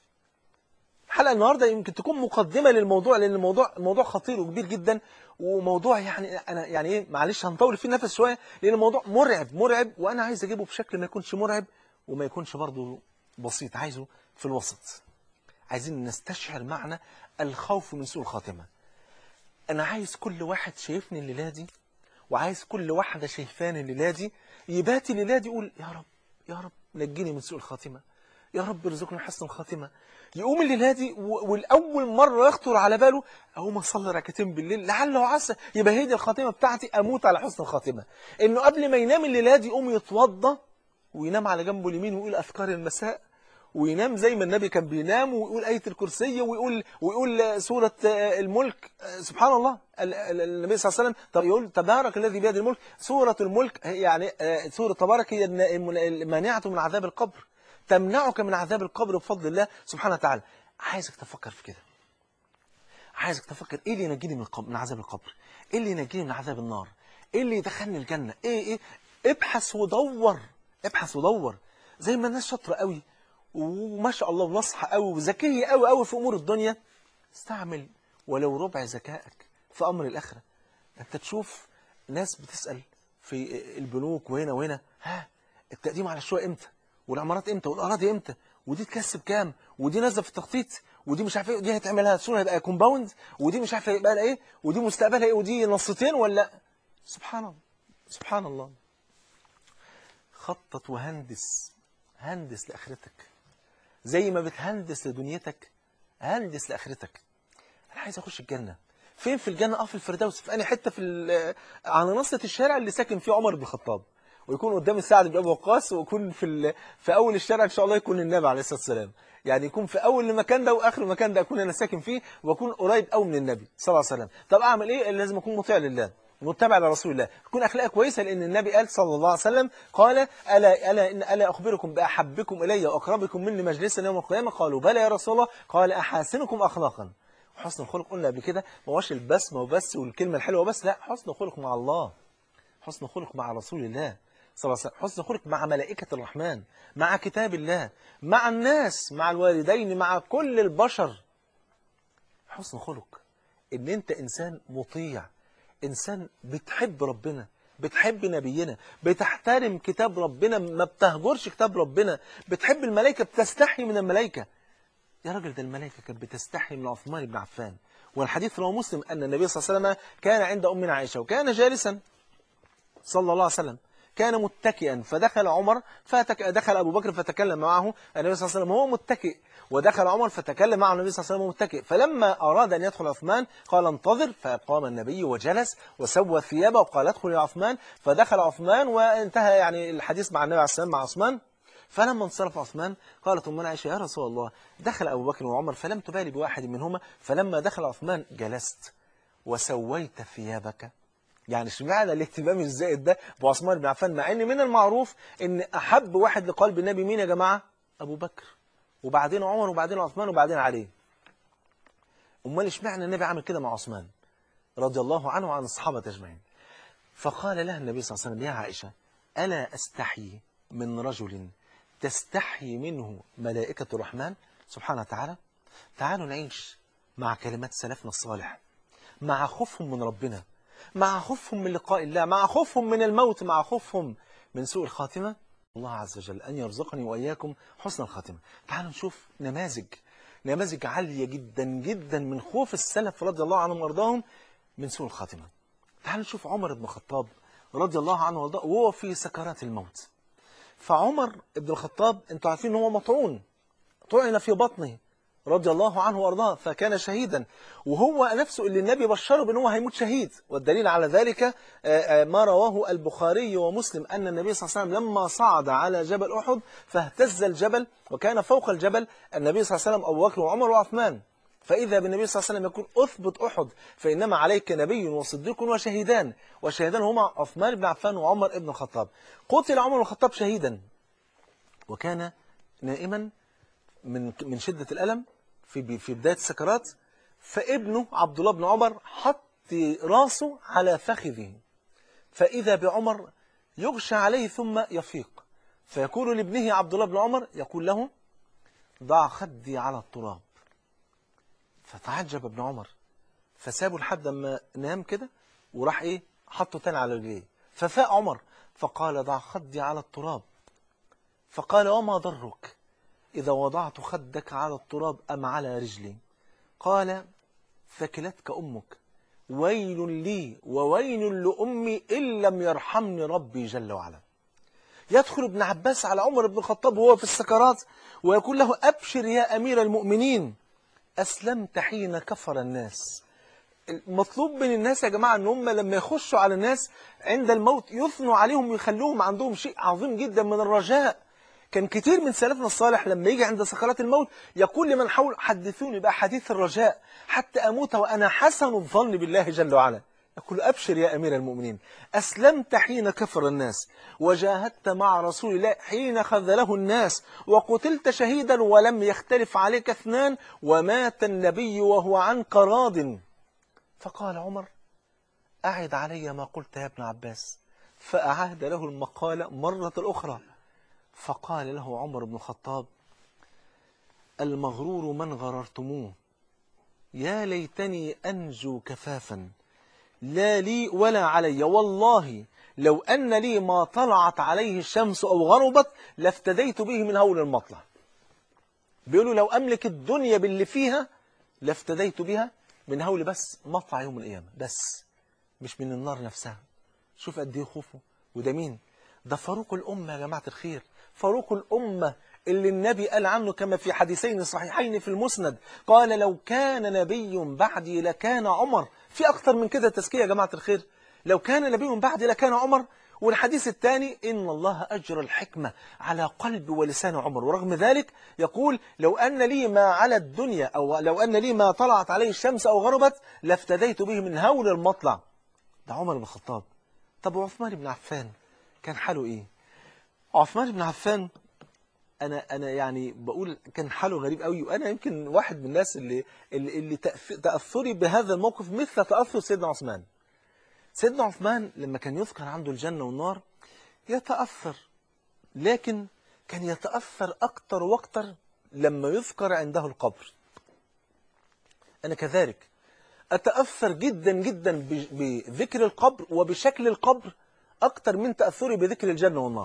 الحلقة النهاردة يمكن تكون مقدمة للموضوع لأن الموضوع موضوع خطير وكبير جدا وموضوع يعني أنا يعني إيه معلش هنطول فيه النفس شوية لأن الموضوع مرعب مرعب وأنا عايز أجيبه بشكل ما يكونش مرعب وما يكونش برضه بسيط عايزه في الوسط عايزين نستشعر معنى الخوف من سوء الخاتمة أنا عايز كل واحد شايفني الليلة دي وعايز كل واحدة شايفاني الليلة دي يبات الليلة دي يقول يا رب يا رب نجيني من سوء الخاتمة يا رب ارزقني حسن الخاتمة يقوم الليلة دي والأول مرة يخطر على باله أقوم أصلي ركعتين بالليل لعل وعسى يبقى هي دي الخاتمة بتاعتي أموت على حسن الخاتمة إنه قبل ما ينام الليلة دي يقوم يتوضى وينام على جنبه اليمين ويقول أذكار المساء وينام زي ما النبي كان بينام ويقول آية الكرسي ويقول ويقول سورة الملك سبحان الله النبي صلى الله عليه وسلم طب يقول تبارك الذي بيده الملك سورة الملك يعني سورة تبارك هي المانعة من عذاب القبر تمنعك من عذاب القبر بفضل الله سبحانه وتعالى عايزك تفكر في كده عايزك تفكر ايه اللي ينجيني من القبر من عذاب القبر ايه اللي ينجيني من عذاب النار ايه اللي يدخلني الجنة ايه ايه ابحث ودور ابحث ودور زي ما الناس شاطره قوي وما شاء الله ونصحى قوي وذكيه قوي قوي في امور الدنيا استعمل ولو ربع ذكائك في امر الاخره انت تشوف ناس بتسال في البنوك وهنا وهنا ها التقديم على الشقق امتى والعمارات امتى والاراضي امتى ودي تكسب كام ودي نازله في التخطيط ودي مش عارف ايه ودي هتعملها سنه هيبقى كومباوند ودي مش عارف هيبقى لها ايه ودي مستقبلها ايه ودي نصتين ولا سبحان الله سبحان الله خطط وهندس هندس لاخرتك زي ما بتهندس لدنيتك هندس لاخرتك انا عايز اخش الجنه فين في الجنه اه في الفردوس في انهي حته في على نصة الشارع اللي ساكن فيه عمر بن الخطاب ويكون قدام سعد بن ابي وقاص ويكون في ال... في اول الشارع ان شاء الله يكون النبي عليه الصلاه والسلام يعني يكون في اول المكان ده واخر المكان ده اكون انا ساكن فيه واكون قريب قوي من النبي صلى الله عليه وسلم طب اعمل ايه لازم اكون مطيع لله متبع لرسول الله تكون اخلاقك كويسه لان النبي قال صلى الله عليه وسلم قال الا الا ان الا اخبركم باحبكم الي واقربكم مني مجلسا يوم القيامه قالوا بلى يا رسول الله قال احاسنكم اخلاقا حسن الخلق قلنا قبل كده ما هوش البسمه وبس والكلمه الحلوه بس لا حسن الخلق مع الله حسن الخلق مع رسول الله صلى الله عليه وسلم حسن الخلق مع ملائكه الرحمن مع كتاب الله مع الناس مع الوالدين مع كل البشر حسن خلق ان انت انسان مطيع إنسان بتحب ربنا بتحب نبينا بتحترم كتاب ربنا ما بتهجرش كتاب ربنا بتحب الملائكة بتستحي من الملائكة يا راجل ده الملائكة كانت بتستحي من عثمان بن عفان والحديث رواه مسلم أن النبي صلى الله عليه وسلم كان عند أمنا عائشة وكان جالسا صلى الله عليه وسلم كان متكئا فدخل عمر فدخل أبو بكر فتكلم معه النبي صلى الله عليه وسلم وهو متكئ ودخل عمر فتكلم معه النبي صلى الله عليه وسلم متكئ فلما أراد أن يدخل عثمان قال انتظر فقام النبي وجلس وسوى ثيابه وقال ادخل يا عثمان فدخل عثمان وانتهى يعني الحديث مع النبي عليه السلام مع عثمان فلما انصرف عثمان قالت أمنا عائشة يا رسول الله دخل أبو بكر وعمر فلم تبالي بواحد منهما فلما دخل عثمان جلست وسويت ثيابك يعني اشمعنى الاهتمام الزائد ده بعثمان بن عفان مع ان من المعروف ان احب واحد لقلب النبي مين يا جماعه ابو بكر وبعدين عمر وبعدين عثمان وبعدين علي امال اشمعنى النبي عمل كده مع عثمان رضي الله عنه وعن الصحابه اجمعين فقال لها النبي صلى الله عليه وسلم يا عائشه الا استحي من رجل تستحي منه ملائكه الرحمن سبحانه وتعالى تعالوا نعيش مع كلمات سلفنا الصالح مع خوفهم من ربنا مع خوفهم من لقاء الله مع خوفهم من الموت مع خوفهم من سوء الخاتمة الله عز وجل أن يرزقني وإياكم حسن الخاتمة تعالوا نشوف نماذج نماذج عالية جدا جدا من خوف السلف رضي الله عنهم وارضاهم من سوء الخاتمة تعالوا نشوف عمر بن الخطاب رضي الله عنه وارضاه وهو في سكرات الموت فعمر بن الخطاب انتوا عارفين ان هو مطعون طعن في بطنه رضي الله عنه وارضاه فكان شهيدا وهو نفسه اللي النبي بشره بان هو هيموت شهيد والدليل على ذلك ما رواه البخاري ومسلم ان النبي صلى الله عليه وسلم لما صعد على جبل احد فاهتز الجبل وكان فوق الجبل النبي صلى الله عليه وسلم ابو بكر وعمر وعثمان فإذا بالنبي صلى الله عليه وسلم يقول أثبت أحد فإنما عليك نبي وصديق وشهيدان وشهيدان هما عثمان بن عفان وعمر بن الخطاب قتل عمر بن الخطاب شهيدا وكان نائما من من شدة الألم في في بداية السكرات فابنه عبد الله بن عمر حط راسه على فخذه فإذا بعمر يغشى عليه ثم يفيق فيقول لابنه عبد الله بن عمر يقول له ضع خدي على التراب فتعجب ابن عمر فسابه لحد ما نام كده وراح ايه حطه تاني على رجليه ففاق عمر فقال ضع خدي على التراب فقال وما ضرك إذا وضعت خدك على التراب أم على رجلي قال ثكلتك أمك ويل لي وويل لأمي إن لم يرحمني ربي جل وعلا يدخل ابن عباس على عمر بن الخطاب وهو في السكرات ويقول له أبشر يا أمير المؤمنين أسلمت حين كفر الناس المطلوب من الناس يا جماعة ان هم لما يخشوا على الناس عند الموت يثنوا عليهم ويخلوهم عندهم شيء عظيم جدا من الرجاء كان كتير من سلفنا الصالح لما يجي عند سكرات الموت يقول لمن حول حدثوني بقى حديث الرجاء حتى أموت وأنا حسن الظن بالله جل وعلا يقول أبشر يا أمير المؤمنين أسلمت حين كفر الناس وجاهدت مع رسول الله حين خذله الناس وقتلت شهيدا ولم يختلف عليك اثنان ومات النبي وهو عنك راض فقال عمر أعد علي ما قلت يا ابن عباس فأعاد له المقالة مرة أخرى فقال له عمر بن الخطاب المغرور من غررتموه يا ليتني أنجو كفافا لا لي ولا علي والله لو أن لي ما طلعت عليه الشمس أو غربت لافتديت به من هول المطلع بيقولوا لو أملك الدنيا باللي فيها لافتديت بها من هول بس مطلع يوم القيامة بس مش من النار نفسها شوف قد ايه خوفه وده مين ده فاروق الأمة يا جماعة الخير فاروق الأمة اللي النبي قال عنه كما في حديثين صحيحين في المسند قال لو كان نبي بعدي لكان عمر في أكتر من كده تزكية يا جماعة الخير لو كان نبي بعدي لكان عمر والحديث الثاني إن الله أجرى الحكمة على قلب ولسان عمر ورغم ذلك يقول لو أن لي ما على الدنيا أو لو أن لي ما طلعت عليه الشمس أو غربت لافتديت به من هول المطلع ده عمر بن الخطاب طب وعثمان بن عفان كان حاله إيه عثمان بن عفان انا انا يعني بقول كان حاله غريب قوي وانا يمكن واحد من الناس اللي اللي, اللي تاثري بهذا الموقف مثل تاثر سيدنا عثمان سيدنا عثمان لما كان يذكر عنده الجنه والنار يتاثر لكن كان يتاثر اكتر واكتر لما يذكر عنده القبر انا كذلك اتاثر جدا جدا بذكر القبر وبشكل القبر اكتر من تاثري بذكر الجنه والنار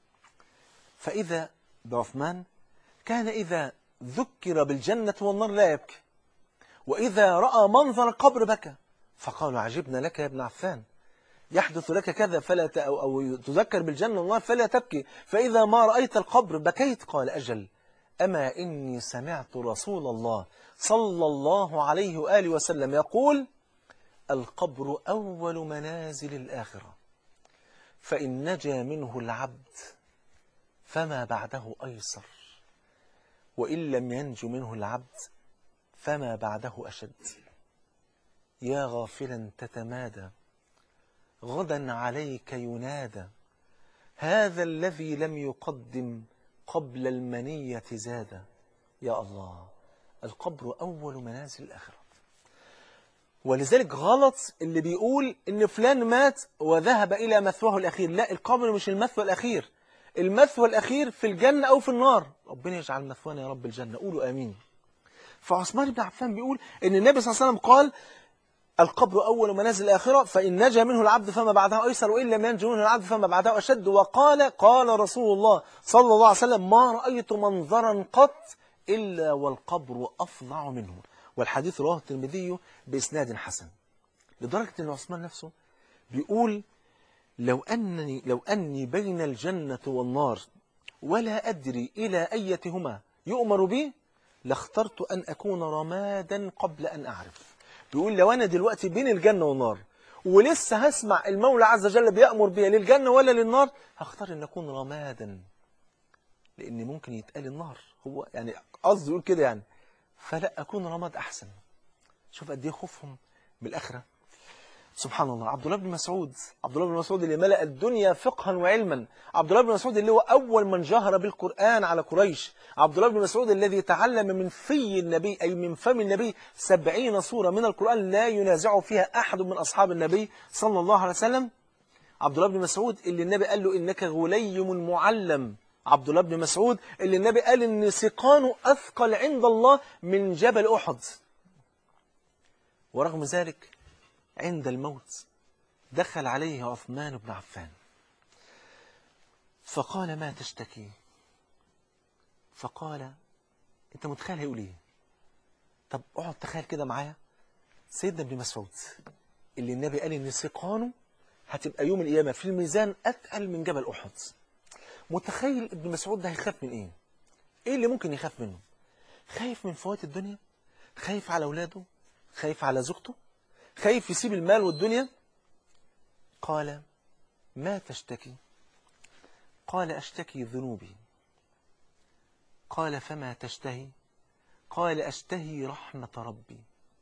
فاذا بعثمان كان إذا ذكر بالجنة والنار لا يبكي وإذا رأى منظر القبر بكى فقالوا عجبنا لك يا ابن عفان يحدث لك كذا فلا ت... أو, أو تذكر بالجنة والنار فلا تبكي فإذا ما رأيت القبر بكيت قال أجل أما إني سمعت رسول الله صلى الله عليه وآله وسلم يقول القبر أول منازل الآخرة فإن نجا منه العبد فما بعده أيسر وإن لم ينج منه العبد فما بعده أشد يا غافلا تتمادى غدا عليك ينادى هذا الذي لم يقدم قبل المنية زاد يا الله القبر أول منازل الآخرة ولذلك غلط اللي بيقول ان فلان مات وذهب الى مثواه الاخير لا القبر مش المثوى الاخير المثوى الاخير في الجنة او في النار ربنا يجعل مثوانا يا رب الجنة قولوا امين فعثمان بن عفان بيقول ان النبي صلى الله عليه وسلم قال القبر أول منازل الآخرة فإن نجا منه العبد فما بعده أيسر وإن لم ينج منه العبد فما بعده أشد وقال قال رسول الله صلى الله عليه وسلم ما رأيت منظرا قط إلا والقبر أفظع منه والحديث رواه الترمذي بإسناد حسن لدرجة أن عثمان نفسه بيقول لو أنني, لو أني بين الجنة والنار ولا أدري إلى أيتهما يؤمر بي لاخترت أن أكون رمادا قبل أن أعرف بيقول لو أنا دلوقتي بين الجنة والنار ولسه هسمع المولى عز وجل بيأمر بيا للجنة ولا للنار هختار أن أكون رمادا لأن ممكن يتقال النار هو يعني قصدي يقول كده يعني فلا أكون رماد أحسن شوف قد ايه خوفهم من الآخرة سبحان الله عبد الله بن مسعود عبد الله بن مسعود اللي ملأ الدنيا فقها وعلما عبد الله بن مسعود اللي هو أول من جهر بالقرآن على قريش عبد الله بن مسعود الذي تعلم من في النبي أي من فم النبي سبعين سورة من القرآن لا ينازع فيها أحد من أصحاب النبي صلى الله عليه وسلم عبد الله بن مسعود اللي النبي قال له إنك غليم معلم عبد الله بن مسعود اللي النبي قال إن سقانه أثقل عند الله من جبل أحد ورغم ذلك عند الموت دخل عليه عثمان بن عفان فقال ما تشتكي فقال انت متخيل هيقول ايه طب اقعد تخيل كده معايا سيدنا ابن مسعود اللي النبي قال ان سقانه هتبقى يوم القيامه في الميزان اتقل من جبل احد متخيل ابن مسعود ده هيخاف من ايه ايه اللي ممكن يخاف منه خايف من فوات الدنيا خايف على اولاده خايف على زوجته خايف يسيب المال والدنيا قال ما تشتكي قال أشتكي ذنوبي قال فما تشتهي قال أشتهي رحمة ربي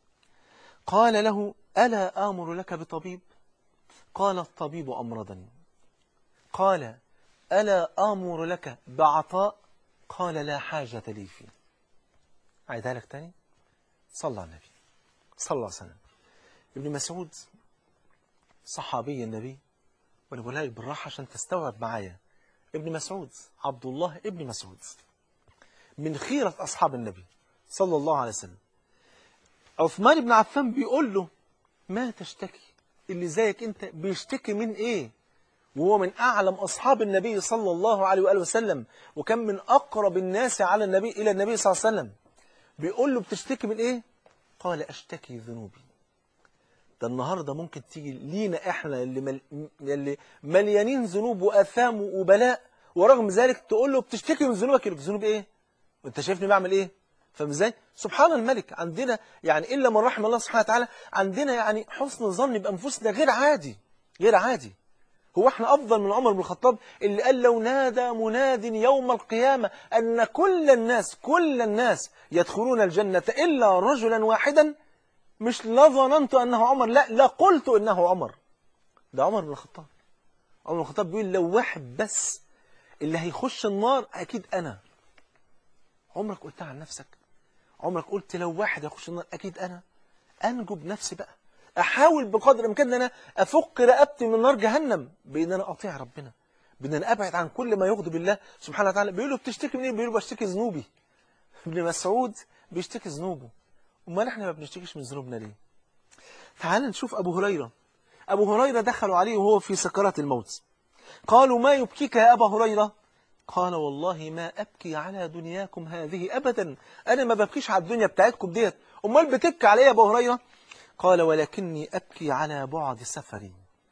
قال له ألا آمر لك بطبيب قال الطبيب أمرضني قال ألا آمر لك بعطاء قال لا حاجة لي فيه عيدها لك تاني صلى على النبي صلى الله عليه وسلم ابن مسعود صحابي النبي وانا بقولها لك بالراحه عشان تستوعب معايا ابن مسعود عبد الله ابن مسعود من خيرة أصحاب النبي صلى الله عليه وسلم عثمان بن عفان بيقول له ما تشتكي اللي زيك انت بيشتكي من ايه وهو من أعلم أصحاب النبي صلى الله عليه وآله وسلم وكان من أقرب الناس على النبي إلى النبي صلى الله عليه وسلم بيقول له بتشتكي من إيه قال أشتكي ذنوبي ده النهاردة ممكن تيجي لينا إحنا اللي, مل... اللي مليانين ذنوب وأثام وبلاء ورغم ذلك تقول له بتشتكي من ذنوبك يقول ذنوب إيه وانت شايفني بعمل إيه فاهم ازاي سبحان الملك عندنا يعني إلا من رحم الله سبحانه وتعالى عندنا يعني حسن ظن بأنفسنا غير عادي غير عادي هو احنا أفضل من عمر بن الخطاب اللي قال لو نادى مناد يوم القيامة أن كل الناس كل الناس يدخلون الجنة إلا رجلا واحدا مش لا ظننت أنه عمر لا لا قلت أنه عمر ده عمر بن الخطاب عمر بن الخطاب بيقول لو واحد بس اللي هيخش النار أكيد أنا عمرك قلتها عن نفسك عمرك قلت لو واحد هيخش النار أكيد أنا أنجو بنفسي بقى أحاول بقدر الإمكان أن أنا أفك رقبتي من نار جهنم بأن أنا أطيع ربنا بأن أنا أبعد عن كل ما يغضب الله سبحانه وتعالى بيقول له بتشتكي من إيه؟ بيقول له بشتكي ذنوبي ابن مسعود بيشتكي ذنوبه امال احنا ما بنشتكيش من ذنوبنا ليه تعال نشوف ابو هريره ابو هريره دخلوا عليه وهو في سكرات الموت قالوا ما يبكيك يا ابا هريره قال والله ما ابكي على دنياكم هذه ابدا انا ما ببكيش على الدنيا بتاعتكم ديت امال بتبكي على ايه يا ابو هريره قال ولكني ابكي على بعد سفري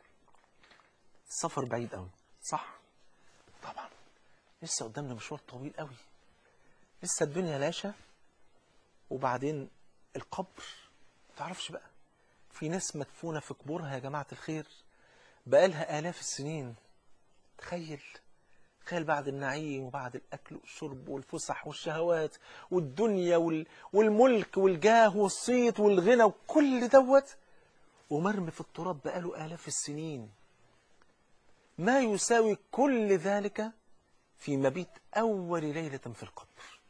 السفر بعيد قوي صح طبعا لسه قدامنا مشوار طويل قوي لسه الدنيا لاشة وبعدين القبر تعرفش بقى في ناس مدفونة في قبورها يا جماعة الخير بقالها آلاف السنين تخيل تخيل بعد النعيم وبعد الأكل والشرب والفسح والشهوات والدنيا وال... والملك والجاه والصيت والغنى وكل دوت ومرمي في التراب بقاله آلاف السنين ما يساوي كل ذلك في مبيت أول ليلة في القبر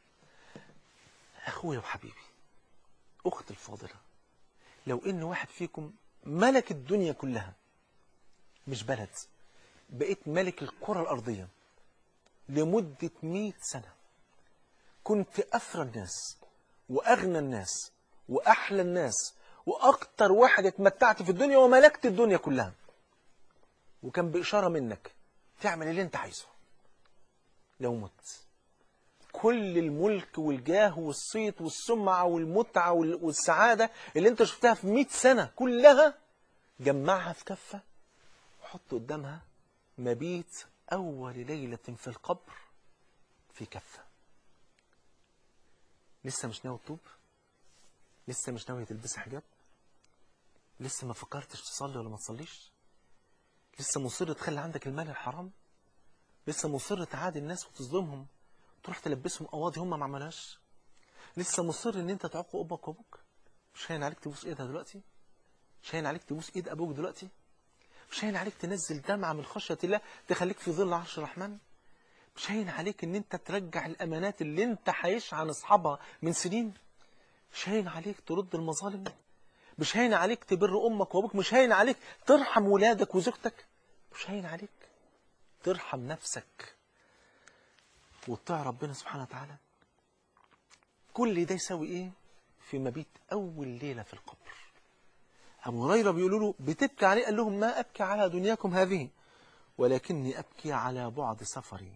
أخويا وحبيبي أخت الفاضلة لو إن واحد فيكم ملك الدنيا كلها مش بلد بقيت ملك الكرة الأرضية لمدة مئة سنة كنت أثرى الناس وأغنى الناس وأحلى الناس وأكتر واحد اتمتعت في الدنيا وملكت الدنيا كلها وكان بإشارة منك تعمل اللي انت عايزه لو مت كل الملك والجاه والصيت والسمعة والمتعة وال- والسعادة اللي انت شفتها في مئة سنة كلها جمعها في كفة وحط قدامها مبيت أول ليلة في القبر في كفة لسه مش ناوي تتوب لسه مش ناوي تلبس حجاب لسه ما فكرتش تصلي ولا ما تصليش لسه مصر تخلي عندك المال الحرام لسه مصر تعادي الناس وتظلمهم تروح تلبسهم قواضي هم ما عملهاش لسه مصر ان انت تعق امك وابوك مش هين عليك تبوس ايدها دلوقتي مش هين عليك تبوس ايد ابوك دلوقتي مش هين عليك تنزل دمعة من خشية الله تخليك في ظل عرش الرحمن مش هين عليك ان انت ترجع الامانات اللي انت حايش عن اصحابها من سنين مش هين عليك ترد المظالم مش هين عليك تبر امك وابوك مش هين عليك ترحم ولادك وزوجتك مش هين عليك ترحم نفسك وتطيع ربنا سبحانه وتعالى كل ده يساوي ايه في مبيت اول ليله في القبر ابو هريره بيقولوا له بتبكي عليه قال لهم ما ابكي على دنياكم هذه ولكني ابكي على بعد سفري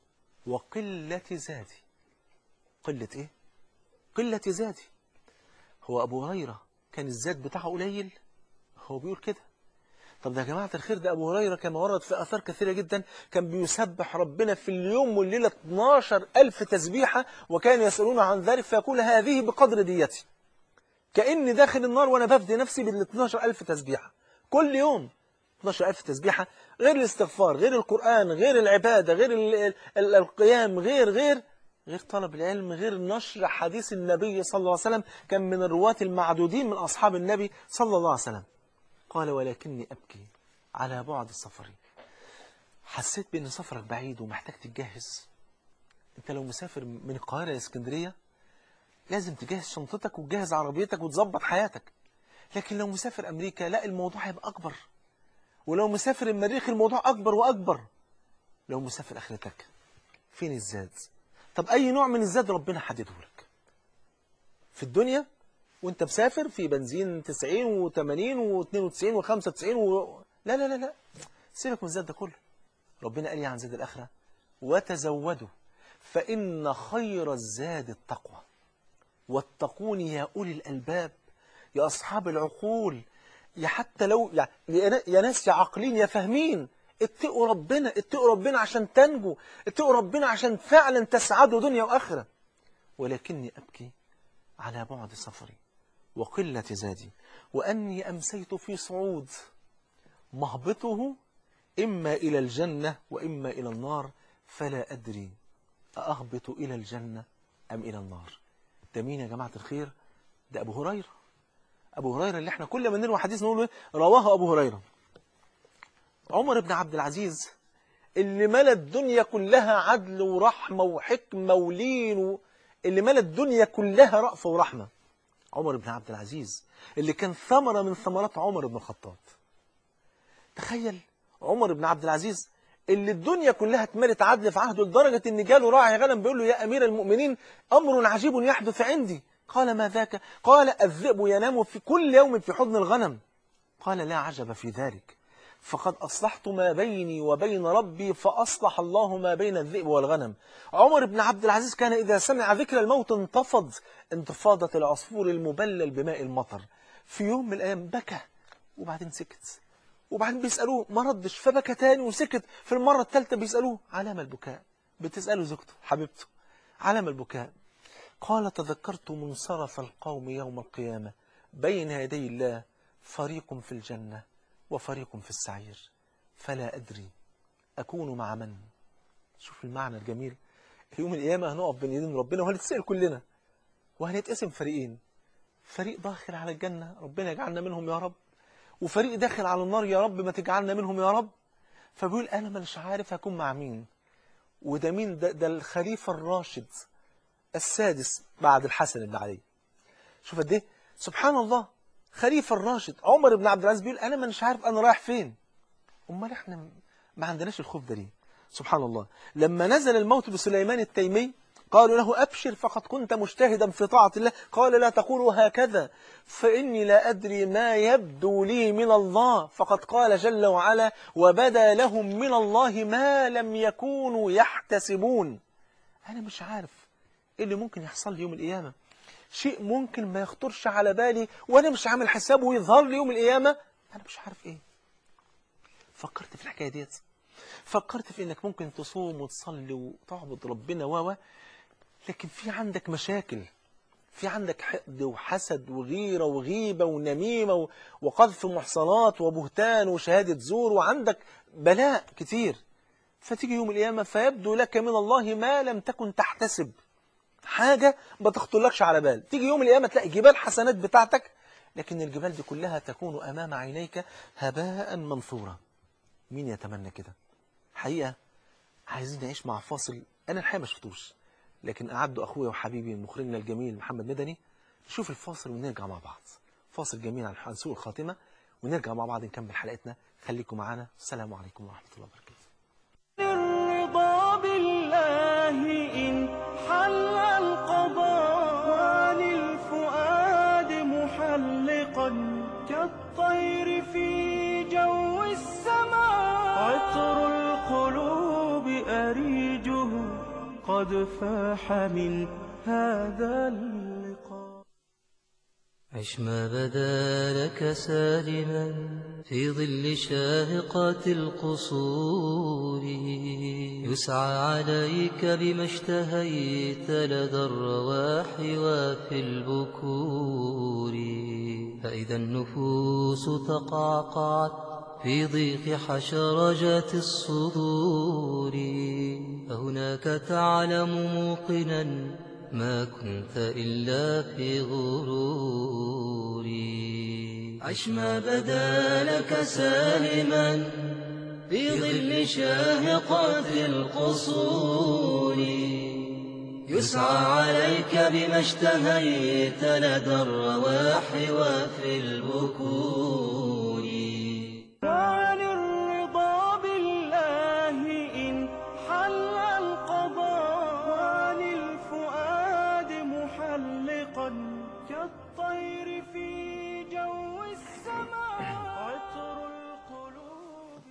وقله زادي قله ايه قله زادي هو ابو هريره كان الزاد بتاعه قليل هو بيقول كده طب ده يا جماعة الخير ده أبو هريرة كما ورد في آثار كثيرة جدا كان بيسبح ربنا في اليوم والليلة 12 ألف تسبيحة وكان يسألون عن ذلك فيقول هذه بقدر ديتي كأني داخل النار وأنا بفدي نفسي بال 12 ألف تسبيحة كل يوم 12 ألف تسبيحة غير الاستغفار غير القرآن غير العبادة غير ال ال ال القيام غير غير غير طلب العلم غير نشر حديث النبي صلى الله عليه وسلم كان من الرواة المعدودين من أصحاب النبي صلى الله عليه وسلم قال ولكني أبكي على بعد سفري حسيت بأن سفرك بعيد ومحتاج تتجهز أنت لو مسافر من القاهرة لإسكندرية لازم تجهز شنطتك وتجهز عربيتك وتظبط حياتك لكن لو مسافر أمريكا لا الموضوع هيبقى أكبر ولو مسافر المريخ الموضوع أكبر وأكبر لو مسافر آخرتك فين الزاد طب أي نوع من الزاد ربنا حدده لك في الدنيا وانت مسافر في بنزين 90 و80 و92 و95 و... لا لا لا لا سيبك من الزاد ده كله ربنا قال لي عن زاد الآخرة وتزودوا فإن خير الزاد التقوى واتقون يا أولي الألباب يا أصحاب العقول يا حتى لو يا, يا ناس يا عاقلين يا فاهمين اتقوا ربنا اتقوا ربنا عشان تنجوا اتقوا ربنا عشان فعلا تسعدوا دنيا وآخرة ولكني أبكي على بعد سفري وقلة زادي وأني أمسيت في صعود مهبطه إما إلى الجنة وإما إلى النار فلا أدري أهبط إلى الجنة أم إلى النار ده مين يا جماعة الخير ده أبو هريرة أبو هريرة اللي احنا كل ما نروي حديث نقول رواه أبو هريرة عمر بن عبد العزيز اللي ملى الدنيا كلها عدل ورحمة وحكمة ولين و... اللي ملى الدنيا كلها رأفة ورحمة عمر بن عبد العزيز اللي كان ثمرة من ثمرات عمر بن الخطاب تخيل عمر بن عبد العزيز اللي الدنيا كلها اتملت عدل في عهده لدرجة ان جاله راعي غنم بيقول له يا أمير المؤمنين أمر عجيب يحدث عندي قال ما ذاك قال الذئب ينام في كل يوم في حضن الغنم قال لا عجب في ذلك فقد أصلحت ما بيني وبين ربي فأصلح الله ما بين الذئب والغنم عمر بن عبد العزيز كان إذا سمع ذكر الموت انتفض انتفاضة العصفور المبلل بماء المطر في يوم من الأيام بكى وبعدين سكت وبعدين بيسألوه ما ردش فبكى تاني وسكت في المرة الثالثة بيسألوه علام البكاء بتسأله زوجته حبيبته علام البكاء قال تذكرت منصرف القوم يوم القيامة بين يدي الله فريق في الجنة وفريق في السعير فلا أدري أكون مع من شوف المعنى الجميل يوم القيامة هنقف بين يدين ربنا وهنتسأل كلنا وهنتقسم فريقين فريق داخل على الجنة ربنا يجعلنا منهم يا رب وفريق داخل على النار يا رب ما تجعلنا منهم يا رب فبيقول أنا مش عارف هكون مع مين وده مين ده, ده الخليفة الراشد السادس بعد الحسن بن علي شوف قد ايه سبحان الله خليفة الراشد عمر بن عبد العزيز بيقول أنا مش عارف أنا رايح فين أمال إحنا ما عندناش الخوف ده ليه سبحان الله لما نزل الموت بسليمان التيمي قالوا له أبشر فقد كنت مجتهدا في طاعة الله قال لا تقولوا هكذا فإني لا أدري ما يبدو لي من الله فقد قال جل وعلا وبدا لهم من الله ما لم يكونوا يحتسبون أنا مش عارف إيه اللي ممكن يحصل لي يوم القيامة شيء ممكن ما يخطرش على بالي وأنا مش عامل حسابه ويظهر لي يوم القيامة أنا مش عارف إيه فكرت في الحكاية ديت فكرت في إنك ممكن تصوم وتصلي وتعبد ربنا و لكن في عندك مشاكل في عندك حقد وحسد وغيرة وغيبة ونميمة وقذف محصنات وبهتان وشهادة زور وعندك بلاء كتير فتيجي يوم القيامة فيبدو لك من الله ما لم تكن تحتسب حاجة ما تخطرلكش على بال تيجي يوم القيامة تلاقي جبال حسنات بتاعتك لكن الجبال دي كلها تكون أمام عينيك هباء منثورا مين يتمنى كده حقيقة عايزين نعيش مع فاصل أنا الحقيقة ما شفتوش لكن أعده أخويا وحبيبي مخرجنا الجميل محمد مدني نشوف الفاصل ونرجع مع بعض فاصل جميل عن سوء الخاتمة ونرجع مع بعض نكمل حلقتنا خليكم معنا السلام عليكم ورحمة الله وبركاته
الرضا بالله إن حل القضاء وللفؤاد محلقا كالطير في جو السماء عطر القلوب أريجه قد فاح من هذا اللقاء
عش ما بدا لك سالما في ظل شاهقات القصور يسعى عليك بما اشتهيت لدى الرواح وفي البكور فإذا النفوس تقعقعت في ضيق حشرجات الصدور فهناك تعلم موقنا ما كنت إلا في غرور عش ما بدا لك سالما في ظل شاهقات القصور يسعى عليك بما اشتهيت لدى الرواح وفي البكور
وعن الرضا بالله إن حل القضاء وللفؤاد محلقا كالطير في جو السماء عطر القلوب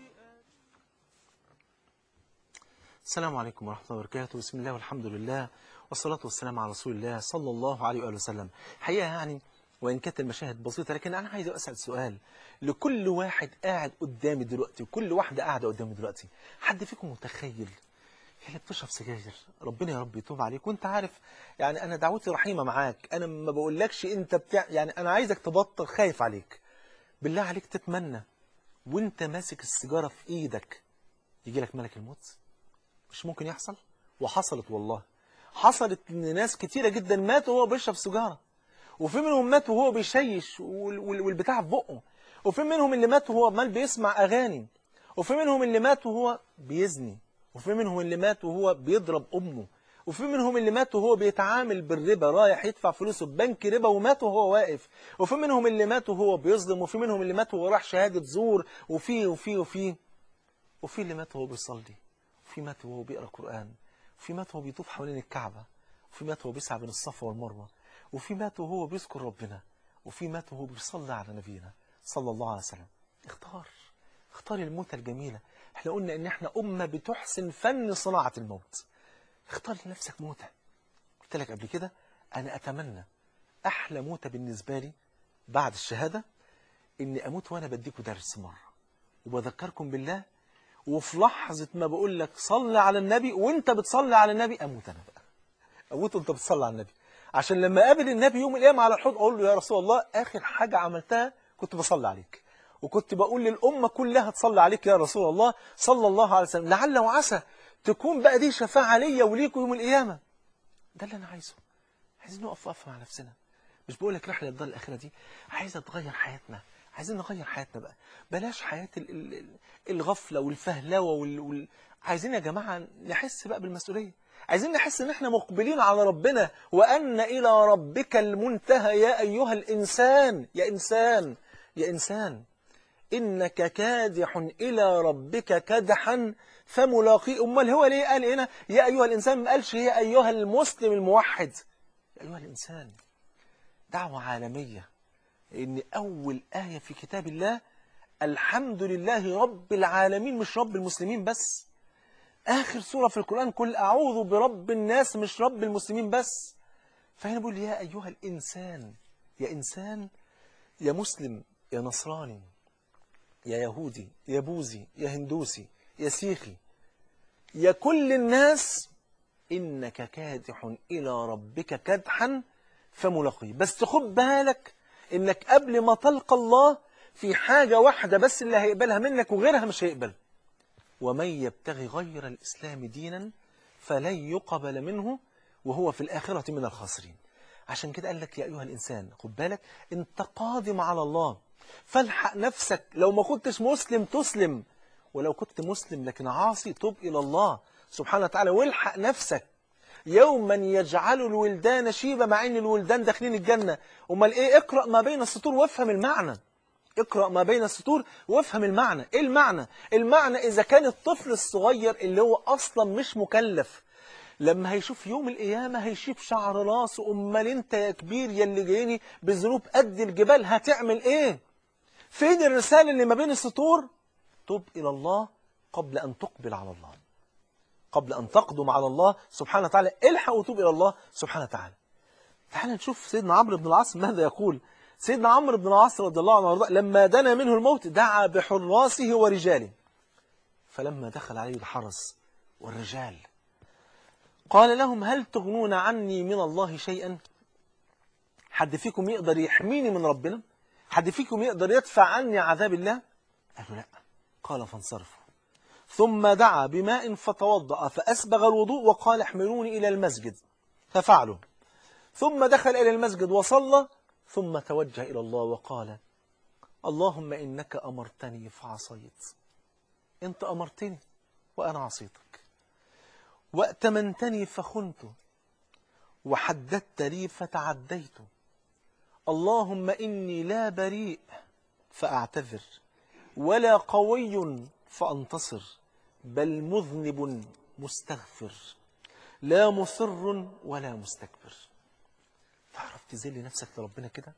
السلام عليكم ورحمة الله وبركاته بسم الله والحمد لله والصلاة والسلام على رسول الله صلى الله عليه وآله وسلم حقيقة يعني وإن كانت المشاهد بسيطة لكن أنا عايز أسأل سؤال لكل واحد قاعد قدامي دلوقتي وكل واحدة قاعدة قدامي دلوقتي حد فيكم متخيل اللي بتشرب سجاير ربنا يا رب يتوب عليك وانت عارف يعني انا دعوتي رحيمه معاك انا ما بقولكش انت بتاع يعني انا عايزك تبطل خايف عليك بالله عليك تتمنى وانت ماسك السيجاره في ايدك يجي لك ملك الموت مش ممكن يحصل وحصلت والله حصلت ان ناس كتيره جدا ماتوا وهو بيشرب سيجاره وفي منهم مات وهو بيشيش وال- وال- والبتاع في بقه وفي منهم اللي مات وهو عمال بيسمع اغاني وفي منهم اللي مات وهو بيزني وفي منهم اللي مات وهو بيضرب امه وفي منهم اللي مات وهو بيتعامل بالربا رايح يدفع فلوسه ببنك ربا ومات وهو واقف وفي منهم اللي مات وهو بيظلم وفي منهم اللي مات وهو راح شهادة زور وفي وفي وفي وفي اللي مات وهو بيصلي وفي مات وهو بيقرأ قرآن وفي مات وهو بيطوف حوالين الكعبة وفي مات وهو بيسعى بين الصفا والمروة وفي مات وهو بيذكر ربنا وفي مات وهو بيصلي على نبينا صلى الله عليه وسلم اختار اختار الموتة الجميلة احنا قلنا ان احنا أمة بتحسن فن صناعة الموت اختار لنفسك موتة قلت لك قبل كده أنا أتمنى أحلى موتة بالنسبة لي بعد الشهادة إني أموت وأنا بديكوا درس مرة وبذكركم بالله وفي لحظة ما بقول لك صلي على النبي وانت بتصلي على النبي أموت أنا بقى أموت وانت بتصلي على النبي عشان لما أقابل النبي يوم القيامة على الحوض أقول له يا رسول الله آخر حاجة عملتها كنت بصلي عليك وكنت بقول للأمة كلها تصلي عليك يا رسول الله صلى الله عليه وسلم لعل وعسى تكون بقى دي شفاعة ليا وليكوا يوم القيامة ده اللي أنا عايزه عايزين نقف وقفة مع نفسنا مش بقول لك رحلة الدار الآخرة دي عايزة تغير حياتنا عايزين نغير حياتنا بقى بلاش حياة ال- ال- ال- الغفلة والفهلوة وال... وال... عايزين يا جماعة نحس بقى بالمسؤولية عايزين نحس ان احنا مقبلين على ربنا وان الى ربك المنتهى يا ايها الانسان يا انسان يا انسان انك كادح الى ربك كدحا فملاقيه امال هو ليه قال هنا يا ايها الانسان ما قالش يا ايها المسلم الموحد يا ايها الانسان دعوة عالمية ان اول آية في كتاب الله الحمد لله رب العالمين مش رب المسلمين بس آخر سورة في القرآن قل أعوذ برب الناس مش رب المسلمين بس فهنا بيقول يا أيها الإنسان يا إنسان يا مسلم يا نصراني يا يهودي يا بوذي يا هندوسي يا سيخي يا كل الناس إنك كادح إلى ربك كدحا فملاقيه بس خد بالك إنك قبل ما تلقى الله في حاجة واحدة بس اللي هيقبلها منك وغيرها مش هيقبل ومن يبتغي غير الإسلام دينا فلن يقبل منه وهو في الآخرة من الخاسرين عشان كده قال لك يا أيها الإنسان خد بالك انت قادم على الله فالحق نفسك لو ما كنتش مسلم تسلم ولو كنت مسلم لكن عاصي تب إلى الله سبحانه وتعالى والحق نفسك يوما يجعل الولدان شيبة مع ان الولدان داخلين الجنة امال ايه اقرأ ما بين السطور وافهم المعنى اقرأ ما بين السطور وافهم المعنى ايه المعنى المعنى اذا كان الطفل الصغير اللي هو اصلا مش مكلف لما هيشوف يوم القيامة هيشوف شعر راسه امال انت يا كبير يا اللي جايني بذنوب قد الجبال هتعمل ايه فين الرسالة اللي ما بين السطور تب الى الله قبل ان تقبل على الله قبل أن تقدم على الله سبحانه وتعالى الحق وتوب إلى الله سبحانه وتعالى تعال نشوف سيدنا عمرو بن العاص ماذا يقول سيدنا عمرو بن العاص رضي الله عنه وارضاه لما دنا منه الموت دعا بحراسه ورجاله فلما دخل عليه الحرس والرجال قال لهم هل تغنون عني من الله شيئا حد فيكم يقدر يحميني من ربنا حد فيكم يقدر يدفع عني عذاب الله قالوا لا قال فانصرفوا ثم دعا بماء فتوضأ فأسبغ الوضوء وقال احملوني إلى المسجد ففعلوا ثم دخل إلى المسجد وصلى ثم توجه إلى الله وقال اللهم إنك أمرتني فعصيت أنت أمرتني وأنا عصيتك وأتمنتني فخنت وحددت لي فتعديت اللهم إني لا بريء فأعتذر ولا قوي فأنتصر بل مذنب مستغفر لا مصر ولا مستكبر تعرف تذل نفسك لربنا كده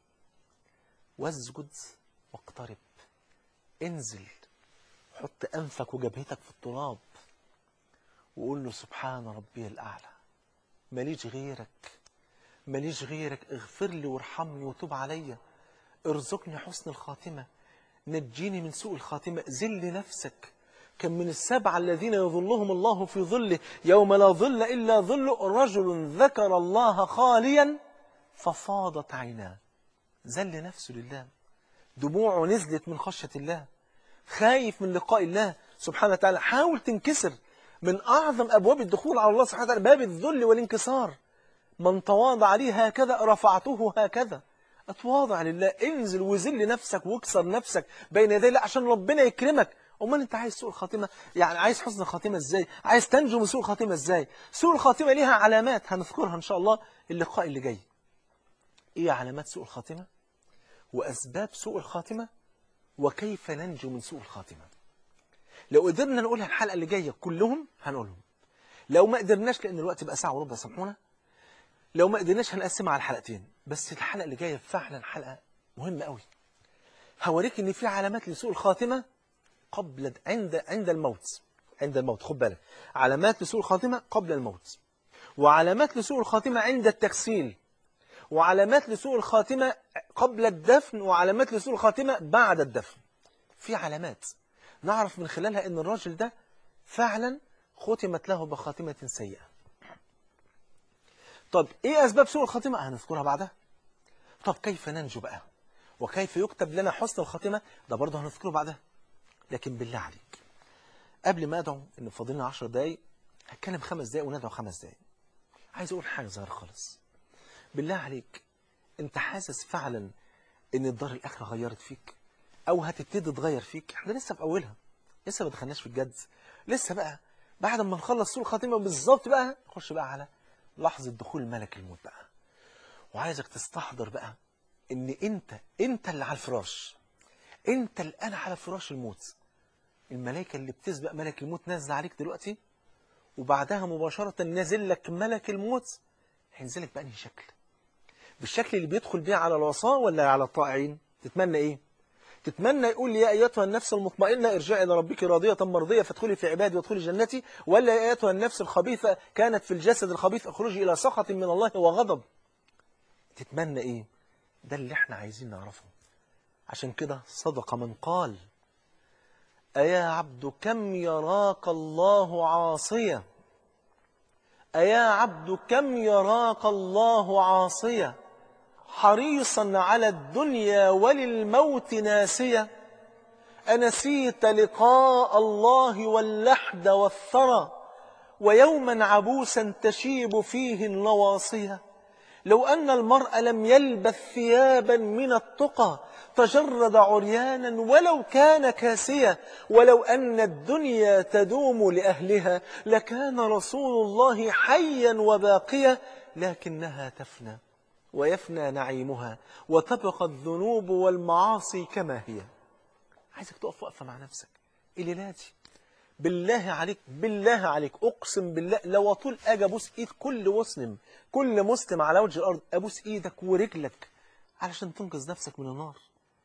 واسجد واقترب انزل حط أنفك وجبهتك في التراب وقول له سبحان ربي الأعلى ماليش غيرك ماليش غيرك اغفر لي وارحمني وتوب عليا ارزقني حسن الخاتمة نجيني من سوء الخاتمة ذل نفسك كم من السبعة الذين يظلهم الله في ظله يوم لا ظل إلا ظل رجل ذكر الله خاليا ففاضت عيناه ذل نفسه لله دموعه نزلت من خشية الله خايف من لقاء الله سبحانه وتعالى حاول تنكسر من أعظم أبواب الدخول على الله سبحانه وتعالى باب الذل والانكسار من تواضع لي هكذا رفعته هكذا اتواضع لله انزل وذل نفسك واكسر نفسك بين يدي الله عشان ربنا يكرمك امال انت عايز سوء الخاتمه يعني عايز حسن الخاتمه ازاي عايز تنجو من سوء الخاتمه ازاي سوء الخاتمه ليها علامات هنذكرها ان شاء الله اللقاء اللي جاي ايه علامات سوء الخاتمه واسباب سوء الخاتمه وكيف ننجو من سوء الخاتمه لو قدرنا نقولها الحلقه اللي جايه كلهم هنقولهم لو ما قدرناش لان الوقت بقى ساعه وربع سامحونا لو ما قدرناش هنقسمها على الحلقتين بس الحلقه اللي جايه فعلا حلقه مهمه قوي هوريك ان في علامات لسوء الخاتمه قبل عند عند الموت عند الموت خد بالك علامات لسوء الخاتمه قبل الموت وعلامات لسوء الخاتمه عند التكسيل وعلامات لسوء الخاتمه قبل الدفن وعلامات لسوء الخاتمه بعد الدفن في علامات نعرف من خلالها ان الراجل ده فعلا ختمت له بخاتمه سيئه طب ايه اسباب سوء الخاتمه هنذكرها بعدها طب كيف ننجو بقى وكيف يكتب لنا حسن الخاتمه ده برضه هنذكره بعدها لكن بالله عليك قبل ما ادعو ان فاضلنا 10 دقايق هتكلم خمس دقايق وندعو خمس دقايق عايز اقول حاجه صغيره خالص بالله عليك انت حاسس فعلا ان الدار الاخره غيرت فيك او هتبتدي تغير فيك احنا لسه في اولها لسه ما دخلناش في الجد لسه بقى بعد ما نخلص سوره الخاتمه بالظبط بقى نخش بقى على لحظه دخول ملك الموت بقى وعايزك تستحضر بقى ان انت انت اللي على الفراش انت الان على فراش الموت الملائكه اللي بتسبق ملك الموت نازله عليك دلوقتي وبعدها مباشره نازل لك ملك الموت هينزل لك بأنهي شكل بالشكل اللي بيدخل بيه على العصاة ولا على الطائعين تتمنى ايه تتمنى يقول يا ايتها النفس المطمئنه ارجعي الى ربك راضيه مرضيه فادخلي في عبادي وادخلي جنتي ولا يا ايتها النفس الخبيثه كانت في الجسد الخبيث اخرجي الى سخط من الله وغضب تتمنى ايه ده اللي احنا عايزين نعرفه عشان كده صدق من قال أيا عبد كم يراك الله عاصيا أيا عبد كم يراك الله عاصيا حريصا على الدنيا وللموت ناسيا أنسيت لقاء الله واللحد والثرى ويوما عبوسا تشيب فيه النواصية لو أن المرء لم يلبث ثيابا من التقى تجرد عريانا ولو كان كاسيا ولو أن الدنيا تدوم لأهلها لكان رسول الله حيا وباقيا لكنها تفنى ويفنى نعيمها وتبقى الذنوب والمعاصي كما هي عايزك تقف وقفة مع نفسك الليلة دي بالله عليك بالله عليك اقسم بالله لو اطول اجي ابوس ايد كل مسلم كل مسلم على وجه الارض ابوس ايدك ورجلك علشان تنقذ نفسك من النار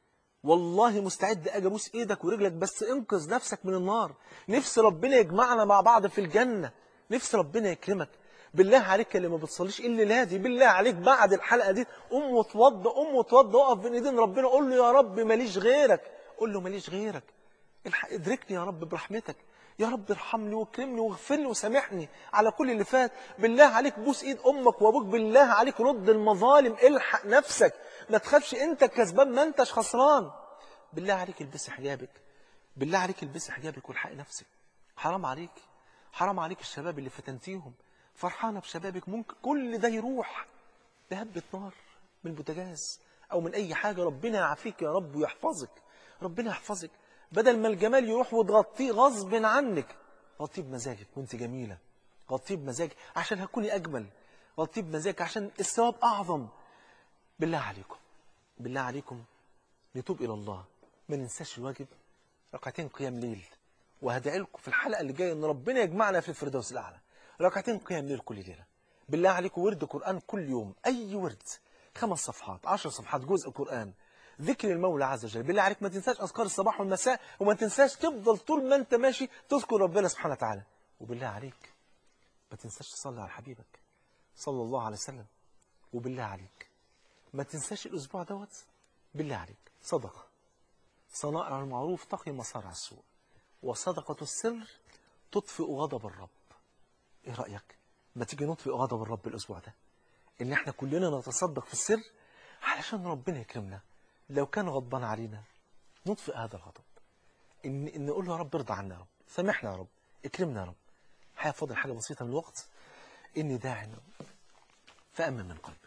والله مستعد اجي ابوس ايدك ورجلك بس انقذ نفسك من النار نفس ربنا يجمعنا مع بعض في الجنة نفس ربنا يكرمك بالله عليك اللي ما بتصليش الليله دي بالله عليك بعد الحلقه دي قوم واتوضى قوم واتوضى اقف بين ايدين ربنا قول له يا رب ماليش غيرك قول له ماليش غيرك الحق ادركني يا رب برحمتك يا رب ارحمني واكرمني واغفر لي وسامحني على كل اللي فات بالله عليك بوس ايد امك وابوك بالله عليك رد المظالم الحق نفسك ما تخافش انت كسبان ما انتش خسران بالله عليك البسي حجابك بالله عليك البسي حجابك والحق نفسك حرام عليك حرام عليك الشباب اللي فتنتيهم فرحانة بشبابك ممكن كل ده يروح بهبة نار من البوتاجاز أو من أي حاجة ربنا يعافيك يا رب ويحفظك ربنا يحفظك بدل ما الجمال يروح وتغطيه غصب عنك غطيه بمزاجك وانت جميلة غطيه بمزاجك عشان هتكوني أجمل غطيه بمزاجك عشان الثواب أعظم بالله عليكم بالله عليكم نتوب إلى الله ما ننساش الواجب ركعتين قيام ليل وهدعي لكم في الحلقة اللي جاية إن ربنا يجمعنا في الفردوس الأعلى ركعتين قيام ليل كل ليلة بالله عليكم ورد قرآن كل يوم أي ورد خمس صفحات عشر صفحات جزء قرآن ذكر المولى عز وجل بالله عليك ما تنساش أذكار الصباح والمساء وما تنساش تفضل طول ما أنت ماشي تذكر ربنا سبحانه وتعالى وبالله عليك ما تنساش تصلي على حبيبك صلى الله عليه وسلم وبالله عليك ما تنساش الأسبوع دوت بالله عليك صدقة صنائع المعروف تقي مصارع السوء وصدقة السر تطفئ غضب الرب ايه رأيك ما تيجي نطفئ غضب الرب الأسبوع ده إن احنا كلنا نتصدق في السر علشان ربنا يكرمنا لو كان غضبان علينا نطفئ هذا الغضب إن, إن نقول له يا رب ارضى عنا يا رب سامحنا يا رب اكرمنا يا رب حاجة فاضل حاجة بسيطة من الوقت إني داع فأمن من قلبك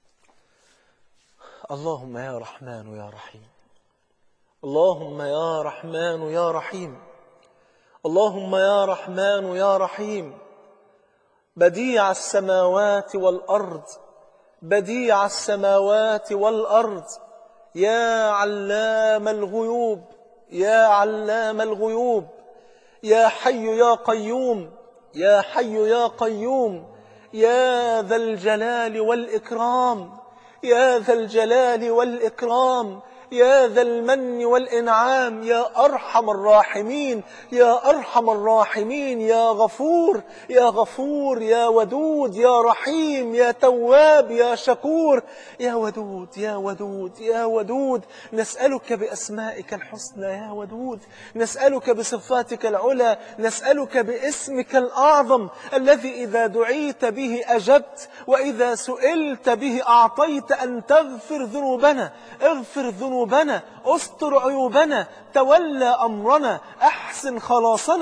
اللهم يا رحمن يا رحيم اللهم يا رحمن يا رحيم اللهم يا رحمن يا رحيم بديع السماوات والأرض بديع السماوات والأرض يا علام الغيوب يا علام الغيوب يا حي يا قيوم يا حي يا قيوم يا ذا الجلال والإكرام يا ذا الجلال والإكرام يا ذا المن والإنعام يا أرحم الراحمين يا أرحم الراحمين يا غفور يا غفور يا ودود يا رحيم يا تواب يا شكور يا ودود يا ودود يا ودود نسألك بأسمائك الحسنى يا ودود نسألك بصفاتك العلى نسألك باسمك الأعظم الذي إذا دعيت به أجبت وإذا سئلت به أعطيت أن تغفر ذنوبنا اغفر ذنوبنا استر عيوبنا تولى أمرنا أحسن خلاصنا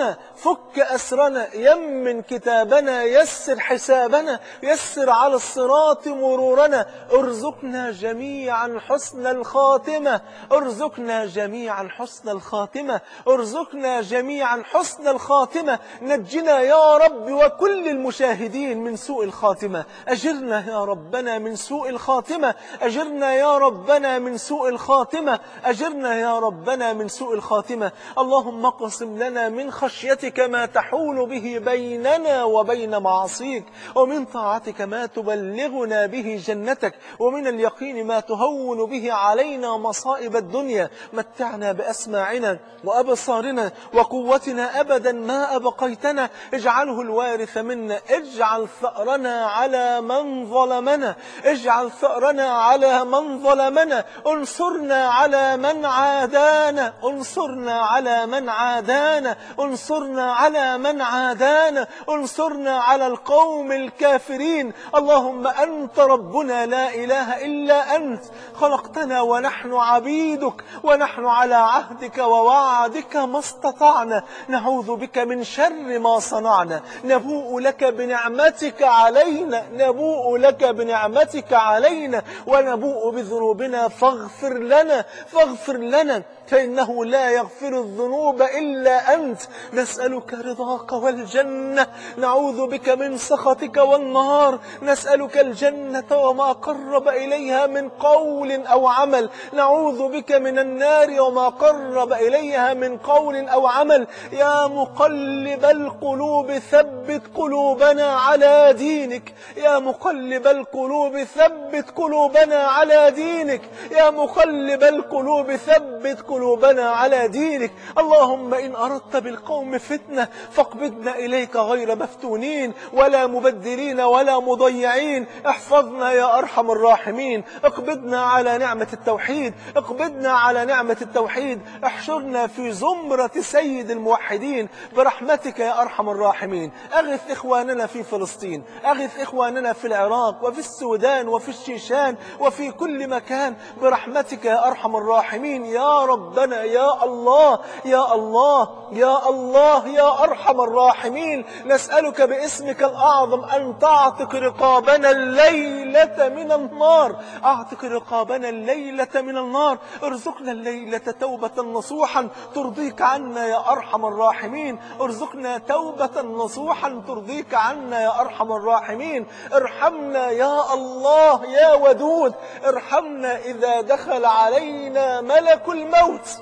فك أسرنا يمن كتابنا يسر حسابنا يسر على الصراط مرورنا ارزقنا جميعا حسن الخاتمة ارزقنا جميعا حسن الخاتمة ارزقنا جميعا حسن الخاتمة نجنا يا رب وكل المشاهدين من سوء الخاتمة أجرنا يا ربنا من سوء الخاتمة أجرنا يا ربنا من سوء الخاتمة أجرنا يا ربنا من سوء الخاتمة اللهم اقسم لنا من خشيتك ما تحول به بيننا وبين معصيك ومن طاعتك ما تبلغنا به جنتك ومن اليقين ما تهون به علينا مصائب الدنيا متعنا بأسماعنا وأبصارنا وقوتنا أبدا ما أبقيتنا اجعله الوارث منا اجعل ثأرنا على من ظلمنا اجعل ثأرنا على من ظلمنا انصرنا على من عادانا انصرنا على من عادانا انصرنا على من عادانا انصرنا على القوم الكافرين اللهم أنت ربنا لا إله إلا أنت خلقتنا ونحن عبيدك ونحن على عهدك ووعدك ما استطعنا نعوذ بك من شر ما صنعنا نبوء لك بنعمتك علينا نبوء لك بنعمتك علينا ونبوء بذنوبنا فاغفر لنا فاغفر لنا فإنه لا يغفر الذنوب إلا أنت نسألك رضاك والجنة نعوذ بك من سخطك والنار نسألك الجنة وما قرب إليها من قول أو عمل نعوذ بك من النار وما قرب إليها من قول أو عمل يا مقلب القلوب ثبت قلوبنا على دينك يا مقلب القلوب ثبت قلوبنا على دينك يا مقلب القلوب ثبت قلوبنا على دينك اللهم إن أردت بالقوم فتنة فاقبضنا إليك غير مفتونين ولا مبدلين ولا مضيعين احفظنا يا أرحم الراحمين اقبضنا على نعمة التوحيد اقبضنا على نعمة التوحيد احشرنا في زمرة سيد الموحدين برحمتك يا أرحم الراحمين أغث إخواننا في فلسطين أغث إخواننا في العراق وفي السودان وفي الشيشان وفي كل مكان برحمتك يا أرحم الراحمين يا ربنا يا الله يا الله يا الله يا أرحم الراحمين نسألك باسمك الأعظم أن تعتق رقابنا الليلة من النار أعتق رقابنا الليلة من النار ارزقنا الليلة توبة نصوحا ترضيك عنا يا أرحم الراحمين ارزقنا توبة نصوحا ترضيك عنا يا أرحم الراحمين ارحمنا يا الله يا ودود ارحمنا إذا دخل علينا ملك الموت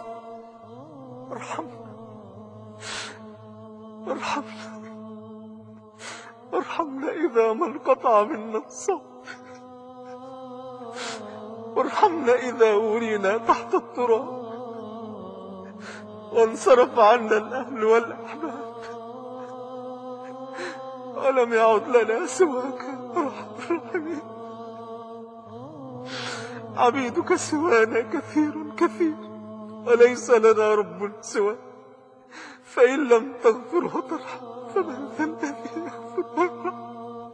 ارحمنا ارحمنا ارحمنا إذا ما انقطع منا الصوت وارحمنا إذا ورينا تحت التراب وانصرف عنا الأهل والأحباب ولم يعد لنا سواك يا أرحم الراحمين عبيدك سوانا كثير كثير وليس لنا رب سواك فإن لم تغفر وترحم فمن ذا الذي يغفر ويرحم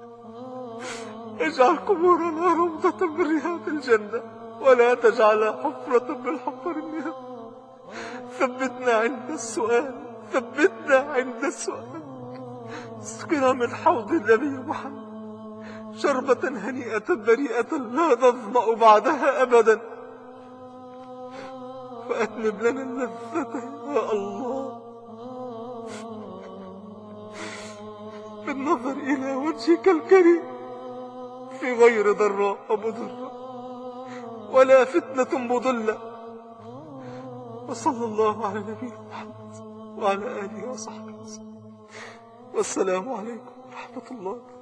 اجعل قبورنا روضة من رياض الجنة ولا تجعلها حفرة من حفر النار ثبتنا عند السؤال ثبتنا عند السؤال اسقنا من حوض النبي محمد شربة هنيئة بريئة لا نظمأ بعدها أبدا فأتمم لنا اللذة يا الله بالنظر إلى وجهك الكريم في غير ضراء مضرة ولا فتنة مضلة وصلى الله على نبينا محمد وعلى آله وصحبه وسلم والسلام عليكم ورحمة الله